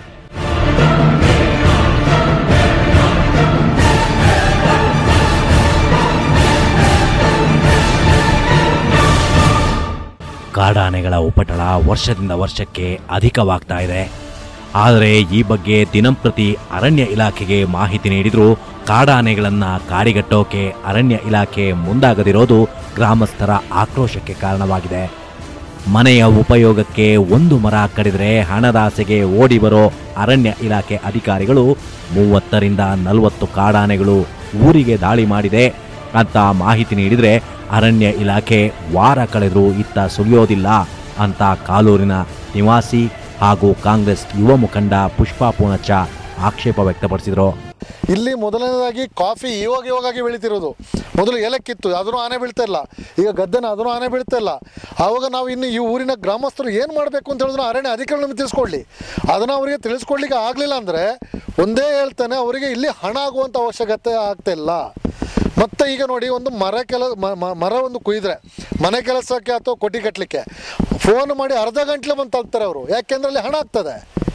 ಕಾಡಾನೆಗಳ ಉಪಟಳ ವರ್ಷದಿಂದ ವರ್ಷಕ್ಕೆ ಅಧಿಕವಾಗ್ತಾ ಇದೆ ಆದರೆ ಈ ಬಗ್ಗೆ ದಿನಂಪ್ರತಿ ಅರಣ್ಯ ಇಲಾಖೆಗೆ ಮಾಹಿತಿ ನೀಡಿದರೂ ಕಾಡಾನೆಗಳನ್ನು ಕಾಡಿಗಟ್ಟೋಕೆ ಅರಣ್ಯ ಇಲಾಖೆ ಮುಂದಾಗದಿರೋದು ಗ್ರಾಮಸ್ಥರ ಆಕ್ರೋಶಕ್ಕೆ ಕಾರಣವಾಗಿದೆ ಮನೆಯ ಉಪಯೋಗಕ್ಕೆ ಒಂದು ಮರ ಕಡಿದರೆ ಹಣದಾಸೆಗೆ ಓಡಿ ಬರೋ ಅರಣ್ಯ ಇಲಾಖೆ ಅಧಿಕಾರಿಗಳು ಮೂವತ್ತರಿಂದ ನಲವತ್ತು ಕಾಡಾನೆಗಳು ಊರಿಗೆ ದಾಳಿ ಮಾಡಿದೆ ಅಂತ ಮಾಹಿತಿ ನೀಡಿದರೆ ಅರಣ್ಯ ಇಲಾಖೆ ವಾರ ಕಳೆದರೂ ಇತ್ತ ಸುಳಿಯೋದಿಲ್ಲ ಅಂತ ಕಾಲೂರಿನ ನಿವಾಸಿ ಹಾಗೂ ಕಾಂಗ್ರೆಸ್ ಯುವ ಮುಖಂಡ ಪುಷ್ಪಾ ಪೂಣಚ್ಚ ಆಕ್ಷೇಪ ವ್ಯಕ್ತಪಡಿಸಿದರು ಇಲ್ಲಿ ಮೊದಲನೇದಾಗಿ ಕಾಫಿ ಇವಾಗ ಇವಾಗಾಗಿ ಬೆಳೀತಿರೋದು ಮೊದಲು ಏಲಕ್ಕಿತ್ತು ಅದನ್ನು ಆನೆ ಬೀಳ್ತಾ ಇಲ್ಲ ಈಗ ಗದ್ದೆನ ಅದನ್ನು ಆನೆ ಬೀಳ್ತಾ ಇಲ್ಲ ಆವಾಗ ನಾವು ಇನ್ನು ಈ ಊರಿನ ಗ್ರಾಮಸ್ಥರು ಏನು ಮಾಡಬೇಕು ಅಂತ ಹೇಳಿದ್ರೆ ಅರಣ್ಯ ಅಧಿಕಾರಿ ನಮಗೆ ತಿಳಿಸ್ಕೊಳ್ಳಿ ಅದನ್ನು ಅವರಿಗೆ ತಿಳಿಸ್ಕೊಡ್ಲಿಕ್ಕೆ ಆಗಲಿಲ್ಲ ಅಂದರೆ ಒಂದೇ ಹೇಳ್ತಾನೆ ಅವರಿಗೆ ಇಲ್ಲಿ ಹಣ ಆಗುವಂಥ ಅವಶ್ಯಕತೆ ಆಗ್ತಾ ಇಲ್ಲ ಮತ್ತೆ ಈಗ ನೋಡಿ ಒಂದು ಮರ ಕೆಲ ಮ- ಮ- ಮರ ಒಂದು ಕುಯ್ದ್ರೆ ಮನೆ ಕೆಲಸಕ್ಕೆ ಅಥವಾ ಕೊಟ್ಟಿ ಕಟ್ಟಲಿಕ್ಕೆ ಫೋನ್ ಮಾಡಿ ಅರ್ಧ ಗಂಟ್ಲೆ ಬಂದು ತಲ್ತಾರೆ ಅವರು ಯಾಕೆಂದ್ರೆ ಅಲ್ಲಿ ಹಣ ಆಗ್ತದೆ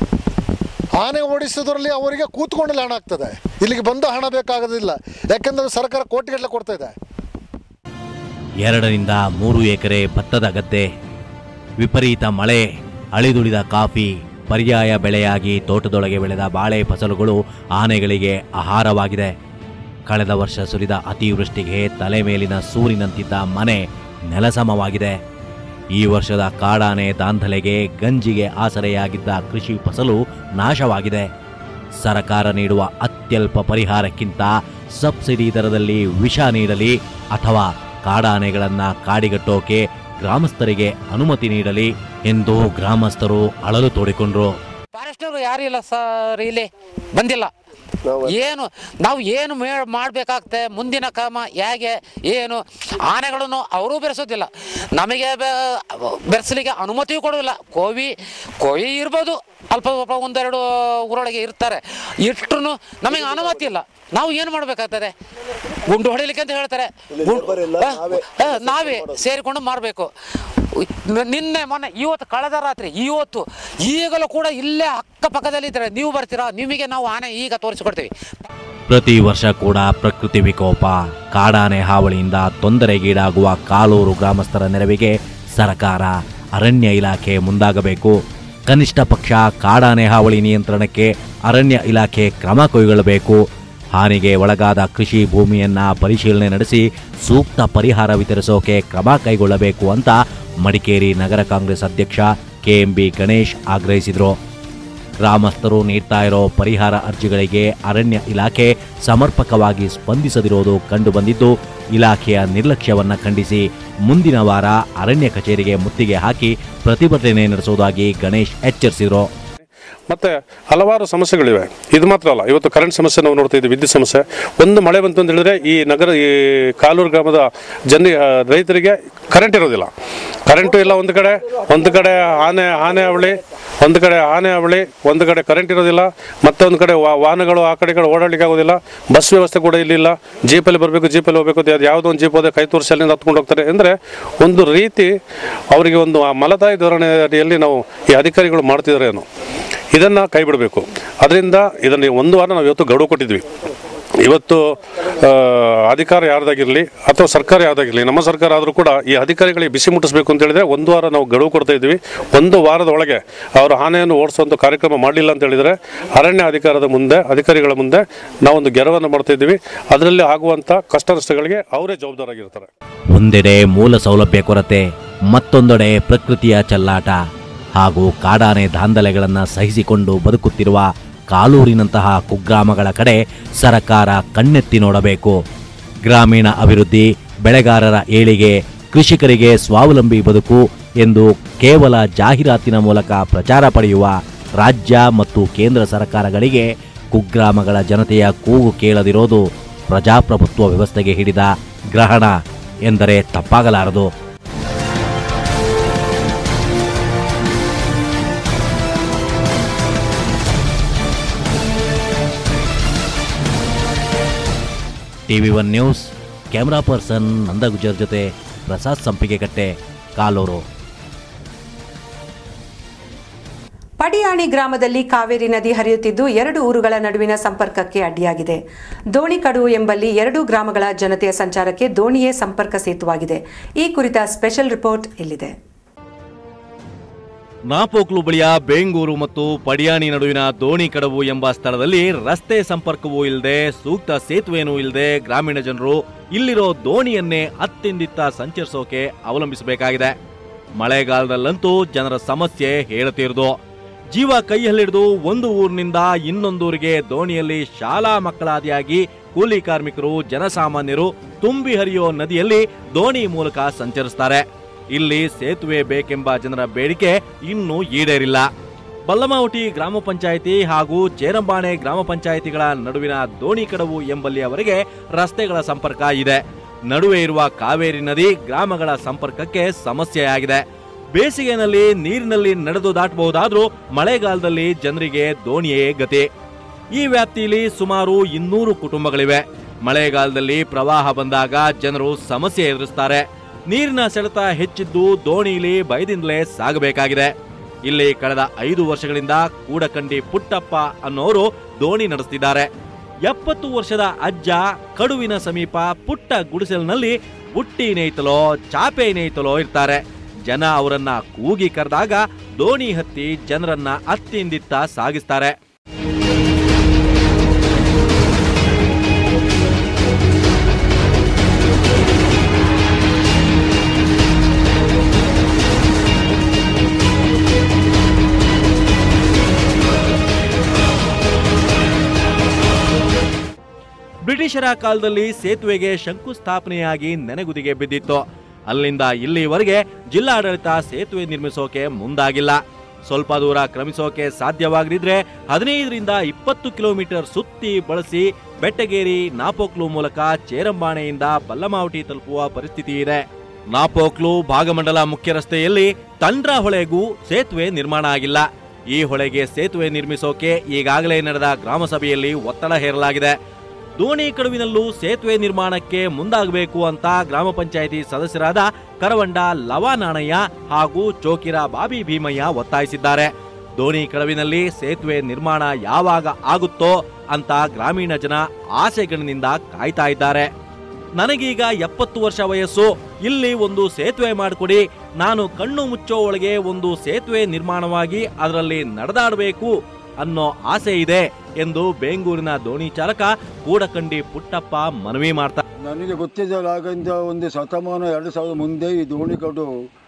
ಆನೆ ಓಡಿಸೋದ್ರಲ್ಲಿ ಅವರಿಗೆ ಕೂತ್ಕೊಂಡಲ್ಲಿ ಹಣ ಆಗ್ತದೆ ಇಲ್ಲಿಗೆ ಬಂದ ಹಣ ಬೇಕಾಗೋದಿಲ್ಲ ಯಾಕೆಂದ್ರೆ ಸರ್ಕಾರ ಕೋಟಿಗಟ್ಟಲೆ ಕೊಡ್ತಾ ಇದೆ ಎರಡರಿಂದ ಮೂರು ಎಕರೆ ಭತ್ತದ ಗದ್ದೆ ವಿಪರೀತ ಮಳೆ ಅಳಿದುಳಿದ ಕಾಫಿ ಪರ್ಯಾಯ ಬೆಳೆಯಾಗಿ ತೋಟದೊಳಗೆ ಬೆಳೆದ ಬಾಳೆ ಫಸಲುಗಳು ಆನೆಗಳಿಗೆ ಆಹಾರವಾಗಿದೆ ಕಳೆದ ವರ್ಷ ಸುರಿದ ಅತಿವೃಷ್ಟಿಗೆ ತಲೆ ಮೇಲಿನ ಸೂರಿನಂತಿದ್ದ ಮನೆ ನೆಲಸಮವಾಗಿದೆ ಈ ವರ್ಷದ ಕಾಡಾನೆ ದಾಂಧಲೆಗೆ ಗಂಜಿಗೆ ಆಸರೆಯಾಗಿದ್ದ ಕೃಷಿ ಫಸಲು ನಾಶವಾಗಿದೆ ಸರಕಾರ ನೀಡುವ ಅತ್ಯಲ್ಪ ಪರಿಹಾರಕ್ಕಿಂತ ಸಬ್ಸಿಡಿ ದರದಲ್ಲಿ ವಿಷ ನೀಡಲಿ ಅಥವಾ ಕಾಡಾನೆಗಳನ್ನ ಕಾಡಿಗಟ್ಟೋಕೆ ಗ್ರಾಮಸ್ಥರಿಗೆ ಅನುಮತಿ ನೀಡಲಿ ಎಂದು ಗ್ರಾಮಸ್ಥರು ಅಳಲು ತೋಡಿಕೊಂಡ್ರು ಫಾರೆಸ್ಟ್ನವರು ಯಾರು ಇಲ್ಲ ಸರ್ ಇಲ್ಲಿ ಬಂದಿಲ್ಲ ಏನು ನಾವು ಏನು ಮೇ ಮಾಡಬೇಕಾಗ್ತದೆ ಮುಂದಿನ ಕ್ರಮ ಹೇಗೆ ಏನು ಆನೆಗಳನ್ನು ಅವರೂ ಬೆರೆಸೋದಿಲ್ಲ ನಮಗೆ ಬೆ- ಬೆರೆಸಲಿಕ್ಕೆ ಅನುಮತಿಯೂ ಕೊಡೋದಿಲ್ಲ ಕೋವಿ ಕೋವಿ ಇರ್ಬೋದು ಅಲ್ಪ ಸ್ವಲ್ಪ ಒಂದೆರಡು ಊರೊಳಗೆ ಇರ್ತಾರೆ ಇಟ್ಟರು ನಮಗೆ ಅನುಮತಿ ಇಲ್ಲ ನಾವು ಏನು ಮಾಡಬೇಕಾಗ್ತದೆ ಗುಂಡು ಹೊಡಿಲಿಕ್ಕೆ ಅಂತ ಹೇಳ್ತಾರೆ ಗುಂಡು- ಹ, ಹ, ನಾವೇ ಸೇರಿಕೊಂಡು ಮಾರಬೇಕು ನಿನ್ನೆ ಮೊನ್ನೆ ಇವತ್ತು ಕಳೆದ ರಾತ್ರಿ ಇವತ್ತು ಈಗಲೂ ಕೂಡ ಇಲ್ಲೇ ಅಕ್ಕಪಕ್ಕದಲ್ಲಿ ಇದ್ದಾರೆ ನೀವು ಬರ್ತೀರಾ ನಿಮಗೆ ನಾವು ಆನೆ ಈಗ ತೋರಿಸಿಕೊಡ್ತೀವಿ ಪ್ರತಿ ವರ್ಷ ಕೂಡ ಪ್ರಕೃತಿ ವಿಕೋಪ ಕಾಡಾನೆ ಹಾವಳಿಯಿಂದ ತೊಂದರೆಗೀಡಾಗುವ ಕಾಲೂರು ಗ್ರಾಮಸ್ಥರ ನೆರವಿಗೆ ಸರ್ಕಾರ ಅರಣ್ಯ ಇಲಾಖೆ ಮುಂದಾಗಬೇಕು ಕನಿಷ್ಠ ಪಕ್ಷ ಕಾಡಾನೆ ಹಾವಳಿ ನಿಯಂತ್ರಣಕ್ಕೆ ಅರಣ್ಯ ಇಲಾಖೆ ಕ್ರಮ ಕೈಗೊಳ್ಳಬೇಕು ಹಾನಿಗೆ ಒಳಗಾದ ಕೃಷಿ ಭೂಮಿಯನ್ನ ಪರಿಶೀಲನೆ ನಡೆಸಿ ಸೂಕ್ತ ಪರಿಹಾರ ವಿತರಿಸೋಕೆ ಕ್ರಮ ಕೈಗೊಳ್ಳಬೇಕು ಅಂತ ಮಡಿಕೇರಿ ನಗರ ಕಾಂಗ್ರೆಸ್ ಅಧ್ಯಕ್ಷ ಕೆಎಂಬಿ ಗಣೇಶ್ ಆಗ್ರಹಿಸಿದರು ಗ್ರಾಮಸ್ಥರು ನೀಡ್ತಾ ಇರೋ ಪರಿಹಾರ ಅರ್ಜಿಗಳಿಗೆ ಅರಣ್ಯ ಇಲಾಖೆ ಸಮರ್ಪಕವಾಗಿ ಸ್ಪಂದಿಸದಿರೋದು ಕಂಡುಬಂದಿದ್ದು ಇಲಾಖೆಯ ನಿರ್ಲಕ್ಷ್ಯವನ್ನ ಖಂಡಿಸಿ ಮುಂದಿನ ವಾರ ಅರಣ್ಯ ಕಚೇರಿಗೆ ಮುತ್ತಿಗೆ ಹಾಕಿ ಪ್ರತಿಭಟನೆ ನಡೆಸುವುದಾಗಿ ಗಣೇಶ್ ಎಚ್ಚರಿಸಿದರು ಮತ್ತೆ ಹಲವಾರು ಸಮಸ್ಯೆಗಳಿವೆ ಇದು ಮಾತ್ರ ಅಲ್ಲ ಇವತ್ತು ಕರೆಂಟ್ ಸಮಸ್ಯೆ ನಾವು ನೋಡ್ತಾ ಇದ್ದೀವಿ ವಿದ್ಯುತ್ ಸಮಸ್ಯೆ ಒಂದು ಮಳೆ ಬಂತು ಅಂತ ಹೇಳಿದ್ರೆ ಈ ನಗರ ಈ ಕಾಲೂರು ಗ್ರಾಮದ ಜನ ಆ, ರೈತರಿಗೆ ಕರೆಂಟ್ ಇರೋದಿಲ್ಲ ಕರೆಂಟು ಇಲ್ಲ ಒಂದು ಕಡೆ ಒಂದು ಕಡೆ ಆನೆ ಆನೆ ಅವಳಿ ಒಂದು ಕಡೆ ಆನೆ ಅವಳಿ ಒಂದು ಕಡೆ ಕರೆಂಟ್ ಇರೋದಿಲ್ಲ ಮತ್ತೊಂದು ಕಡೆ ವಾ- ವಾಹನಗಳು ಆ ಕಡೆ ಈ ಕಡೆ ಓಡಾಡ್ಲಿಕ್ಕೆ ಆಗೋದಿಲ್ಲ ಬಸ್ ವ್ಯವಸ್ಥೆ ಕೂಡ ಇಲ್ಲಿಲ್ಲ ಜೀಪಲ್ಲಿ ಬರಬೇಕು ಜೀಪಲ್ಲಿ ಹೋಗಬೇಕು ಅಂತ ಅದು ಯಾವುದೋ ಒಂದು ಜೀಪ್ ಹೋದ್ರೆ ಕೈ ತೋರಿಸಿ ಅಲ್ಲಿಂದ ಹತ್ಕೊಂಡು ಹೋಗ್ತಾರೆ ಅಂದರೆ ಒಂದು ರೀತಿ ಅವರಿಗೆ ಒಂದು ಆ ಮಲತಾಯಿ ಧೋರಣೆ ಅಡಿಯಲ್ಲಿ ನಾವು ಈ ಅಧಿಕಾರಿಗಳು ಮಾಡ್ತಿದ್ದಾರೆ ಏನೋ ಇದನ್ನು ಕೈ ಬಿಡಬೇಕು ಅದರಿಂದ ಇದನ್ನು ಒಂದು ವಾರ ನಾವು ಇವತ್ತು ಗಡುವು ಕೊಟ್ಟಿದ್ವಿ ಇವತ್ತು ಆ, ಅಧಿಕಾರ ಯಾರ್ದಾಗಿರಲಿ ಅಥವಾ ಸರ್ಕಾರ ಯಾರ್ದಾಗಿರಲಿ ನಮ್ಮ ಸರ್ಕಾರ ಆದರೂ ಕೂಡ ಈ ಅಧಿಕಾರಿಗಳಿಗೆ ಬಿಸಿ ಮುಟ್ಟಿಸ್ಬೇಕು ಅಂತ ಹೇಳಿದ್ರೆ ಒಂದು ವಾರ ನಾವು ಗಡುವು ಕೊಡ್ತಾ ಇದ್ವಿ ಒಂದು ವಾರದ ಒಳಗೆ ಅವರು ಆನೆಯನ್ನು ಓಡಿಸುವಂಥ ಕಾರ್ಯಕ್ರಮ ಮಾಡಲಿಲ್ಲ ಅಂತ ಹೇಳಿದರೆ ಅರಣ್ಯ ಅಧಿಕಾರದ ಮುಂದೆ ಅಧಿಕಾರಿಗಳ ಮುಂದೆ ನಾವೊಂದು ಗೆರವನ್ನು ಮಾಡ್ತಾ ಇದ್ದೀವಿ ಅದರಲ್ಲಿ ಆಗುವಂಥ ಕಷ್ಟ ನಷ್ಟಗಳಿಗೆ ಅವರೇ ಜವಾಬ್ದಾರಾಗಿರ್ತಾರೆ ಒಂದೆಡೆ ಮೂಲ ಸೌಲಭ್ಯ ಕೊರತೆ ಮತ್ತೊಂದೆಡೆ ಪ್ರಕೃತಿಯ ಚೆಲ್ಲಾಟ ಹಾಗೂ ಕಾಡಾನೆ ದಾಂಧಲೆಗಳನ್ನು ಸಹಿಸಿಕೊಂಡು ಬದುಕುತ್ತಿರುವ ಕಾಲೂರಿನಂತಹ ಕುಗ್ರಾಮಗಳ ಕಡೆ ಸರಕಾರ ಕಣ್ಣೆತ್ತಿ ನೋಡಬೇಕು ಗ್ರಾಮೀಣ ಅಭಿವೃದ್ಧಿ ಬೆಳೆಗಾರರ ಏಳಿಗೆ ಕೃಷಿಕರಿಗೆ ಸ್ವಾವಲಂಬಿ ಬದುಕು ಎಂದು ಕೇವಲ ಜಾಹೀರಾತಿನ ಮೂಲಕ ಪ್ರಚಾರ ಪಡೆಯುವ ರಾಜ್ಯ ಮತ್ತು ಕೇಂದ್ರ ಸರ್ಕಾರಗಳಿಗೆ ಕುಗ್ರಾಮಗಳ ಜನತೆಯ ಕೂಗು ಕೇಳದಿರೋದು ಪ್ರಜಾಪ್ರಭುತ್ವ ವ್ಯವಸ್ಥೆಗೆ ಹಿಡಿದ ಗ್ರಹಣ ಎಂದರೆ ತಪ್ಪಾಗಲಾರದು TV one news camera person ನಂದಗುಜರ್ ಜೊತೆ ಪ್ರಸಾದ್ ಸಂಪಿಗೆಕಟ್ಟೆ ಕಾಲೂರು ಪಡಿಯಾಣಿ ಗ್ರಾಮದಲ್ಲಿ ಕಾವೇರಿ ನದಿ ಹರಿಯುತ್ತಿದ್ದು ಎರಡು ಊರುಗಳ ನಡುವಿನ ಸಂಪರ್ಕಕ್ಕೆ ಅಡ್ಡಿಯಾಗಿದೆ ದೋಣಿಕಡು ಎಂಬಲ್ಲಿ ಎರಡು ಗ್ರಾಮಗಳ ಜನತೆಯ ಸಂಚಾರಕ್ಕೆ ದೋಣಿಯೇ ಸಂಪರ್ಕ ಸೇತುವಾಗಿದೆ ಈ ಕುರಿತ ಸ್ಪೆಷಲ್ ರಿಪೋರ್ಟ್ ಇಲ್ಲಿದೆ ನಾಪೋಕ್ಲು ಬಳಿಯ ಬೇಂಗೂರು ಮತ್ತು ಪಡಿಯಾಣಿ ನಡುವಿನ ದೋಣಿ ಕಡವು ಎಂಬ ಸ್ಥಳದಲ್ಲಿ ರಸ್ತೆ ಸಂಪರ್ಕವೂ ಇಲ್ಲದೆ ಸೂಕ್ತ ಸೇತುವೆನೂ ಇಲ್ಲದೆ ಗ್ರಾಮೀಣ ಜನರು ಇಲ್ಲಿರೋ ದೋಣಿಯನ್ನೇ ಅತ್ತಿಂದಿತ್ತ ಸಂಚರಿಸೋಕೆ ಅವಲಂಬಿಸಬೇಕಾಗಿದೆ ಮಳೆಗಾಲದಲ್ಲಂತೂ ಜನರ ಸಮಸ್ಯೆ ಹೇಳುತ್ತಿರುವುದು ಜೀವ ಕೈಯಲ್ಲಿಡಿದು ಒಂದು ಊರಿನಿಂದ ಇನ್ನೊಂದೂರಿಗೆ ದೋಣಿಯಲ್ಲಿ ಶಾಲಾ ಮಕ್ಕಳಾದಿಯಾಗಿ ಕೂಲಿ ಕಾರ್ಮಿಕರು ಜನಸಾಮಾನ್ಯರು ತುಂಬಿ ಹರಿಯೋ ನದಿಯಲ್ಲಿ ದೋಣಿ ಮೂಲಕ ಸಂಚರಿಸ್ತಾರೆ ಇಲ್ಲಿ ಸೇತುವೆ ಬೇಕೆಂಬ ಜನರ ಬೇಡಿಕೆ ಇನ್ನೂ ಈಡೇರಿಲ್ಲ ಬಲ್ಲಮಾವಟಿ ಗ್ರಾಮ ಪಂಚಾಯಿತಿ ಹಾಗೂ ಚೇರಂಬಾಣೆ ಗ್ರಾಮ ಪಂಚಾಯಿತಿಗಳ ನಡುವಿನ ದೋಣಿ ಕಡವು ಎಂಬಲ್ಲಿಯವರೆಗೆ ರಸ್ತೆಗಳ ಸಂಪರ್ಕ ಇದೆ ನಡುವೆ ಇರುವ ಕಾವೇರಿ ನದಿ ಗ್ರಾಮಗಳ ಸಂಪರ್ಕಕ್ಕೆ ಸಮಸ್ಯೆಯಾಗಿದೆ ಬೇಸಿಗೆನಲ್ಲಿ ನೀರಿನಲ್ಲಿ ನಡೆದು ದಾಟಬಹುದಾದ್ರೂ ಮಳೆಗಾಲದಲ್ಲಿ ಜನರಿಗೆ ದೋಣಿಯೇ ಗತಿ ಈ ವ್ಯಾಪ್ತಿಯಲ್ಲಿ ಸುಮಾರು ಇನ್ನೂರು ಕುಟುಂಬಗಳಿವೆ ಮಳೆಗಾಲದಲ್ಲಿ ಪ್ರವಾಹ ಬಂದಾಗ ಜನರು ಸಮಸ್ಯೆ ಎದುರಿಸ್ತಾರೆ ನೀರಿನ ಸೆಳೆತ ಹೆಚ್ಚಿದ್ದು ದೋಣಿಲಿ ಭಯದಿಂದಲೇ ಸಾಗಬೇಕಾಗಿದೆ ಇಲ್ಲಿ ಕಳೆದ ಐದು ವರ್ಷಗಳಿಂದ ಕೂಡಕಂಡಿ ಪುಟ್ಟಪ್ಪ ಅನ್ನೋರು ದೋಣಿ ನಡೆಸ್ತಿದ್ದಾರೆ ಎಪ್ಪತ್ತು ವರ್ಷದ ಅಜ್ಜ ಕಡುವಿನ ಸಮೀಪ ಪುಟ್ಟ ಗುಡಿಸಲಿನಲ್ಲಿ ಬುಟ್ಟಿ ನೇಯ್ತಲೋ ಚಾಪೆ ನೇಯ್ತಲೋ ಇರ್ತಾರೆ ಜನ ಅವರನ್ನ ಕೂಗಿ ಕರೆದಾಗ ದೋಣಿ ಹತ್ತಿ ಜನರನ್ನ ಅತ್ತಿಂದಿತ್ತ ಸಾಗಿಸ್ತಾರೆ ಬ್ರಿಟಿಷರ ಕಾಲದಲ್ಲಿ ಸೇತುವೆಗೆ ಶಂಕುಸ್ಥಾಪನೆಯಾಗಿ ನೆನೆಗುದಿಗೆ ಬಿದ್ದಿತ್ತು ಅಲ್ಲಿಂದ ಇಲ್ಲಿವರೆಗೆ ಜಿಲ್ಲಾಡಳಿತ ಸೇತುವೆ ನಿರ್ಮಿಸೋಕೆ ಮುಂದಾಗಿಲ್ಲ ಸ್ವಲ್ಪ ದೂರ ಕ್ರಮಿಸೋಕೆ ಸಾಧ್ಯವಾಗದಿದ್ರೆ ಹದಿನೈದರಿಂದ ಇಪ್ಪತ್ತು ಕಿಲೋಮೀಟರ್ ಸುತ್ತಿ ಬಳಸಿ ಬೆಟ್ಟಗೇರಿ ನಾಪೋಕ್ಲು ಮೂಲಕ ಚೇರಂಬಾಣೆಯಿಂದ ಬಲ್ಲಮಾವಟಿ ತಲುಪುವ ಪರಿಸ್ಥಿತಿ ಇದೆ ನಾಪೋಕ್ಲು ಭಾಗಮಂಡಲ ಮುಖ್ಯ ರಸ್ತೆಯಲ್ಲಿ ತಂಡ್ರ ಹೊಳೆಗೂ ಸೇತುವೆ ನಿರ್ಮಾಣ ಆಗಿಲ್ಲ ಈ ಹೊಳೆಗೆ ಸೇತುವೆ ನಿರ್ಮಿಸೋಕೆ ಈಗಾಗಲೇ ನಡೆದ ಗ್ರಾಮ ಸಭೆಯಲ್ಲಿ ಒತ್ತಡ ಹೇರಲಾಗಿದೆ ದೋಣಿ ಕಡುವಿನಲ್ಲೂ ಸೇತುವೆ ನಿರ್ಮಾಣಕ್ಕೆ ಮುಂದಾಗಬೇಕು ಅಂತ ಗ್ರಾಮ ಪಂಚಾಯಿತಿ ಸದಸ್ಯರಾದ ಕರವಂಡ ಲವಾನಾಣಯ್ಯ ಹಾಗೂ ಚೋಕಿರ ಬಾಬಿ ಭೀಮಯ್ಯ ಒತ್ತಾಯಿಸಿದ್ದಾರೆ ದೋಣಿ ಕಡವಿನಲ್ಲಿ ಸೇತುವೆ ನಿರ್ಮಾಣ ಯಾವಾಗ ಆಗುತ್ತೋ ಅಂತ ಗ್ರಾಮೀಣ ಜನ ಆಸೆಗಳಿಂದ ಕಾಯ್ತಾ ಇದ್ದಾರೆ ನನಗೀಗ ಎಪ್ಪತ್ತು ವರ್ಷ ವಯಸ್ಸು ಇಲ್ಲಿ ಒಂದು ಸೇತುವೆ ಮಾಡಿಕೊಡಿ ನಾನು ಕಣ್ಣು ಮುಚ್ಚೋ ಒಳಗೆ ಒಂದು ಸೇತುವೆ ನಿರ್ಮಾಣವಾಗಿ ಅದರಲ್ಲಿ ನಡೆದಾಡಬೇಕು ಅನ್ನೋ ಆಸೆ ಇದೆ ಎಂದು ಬೇಂಗೂರಿನ ದೋಣಿ ಚಾಲಕ ಕೂಡಕಂಡಿ ಪುಟ್ಟಪ್ಪ ಮನವಿ ಮಾಡ್ತಾರೆ ನನಗೆ ಗೊತ್ತಿದ್ದಲ್ಲ ಆಗಿಂದ ಒಂದು ಶತಮಾನ ಎರಡು ಸಾವಿರದ ಮುಂದೆ ಈ ದೋಣಿಗಳು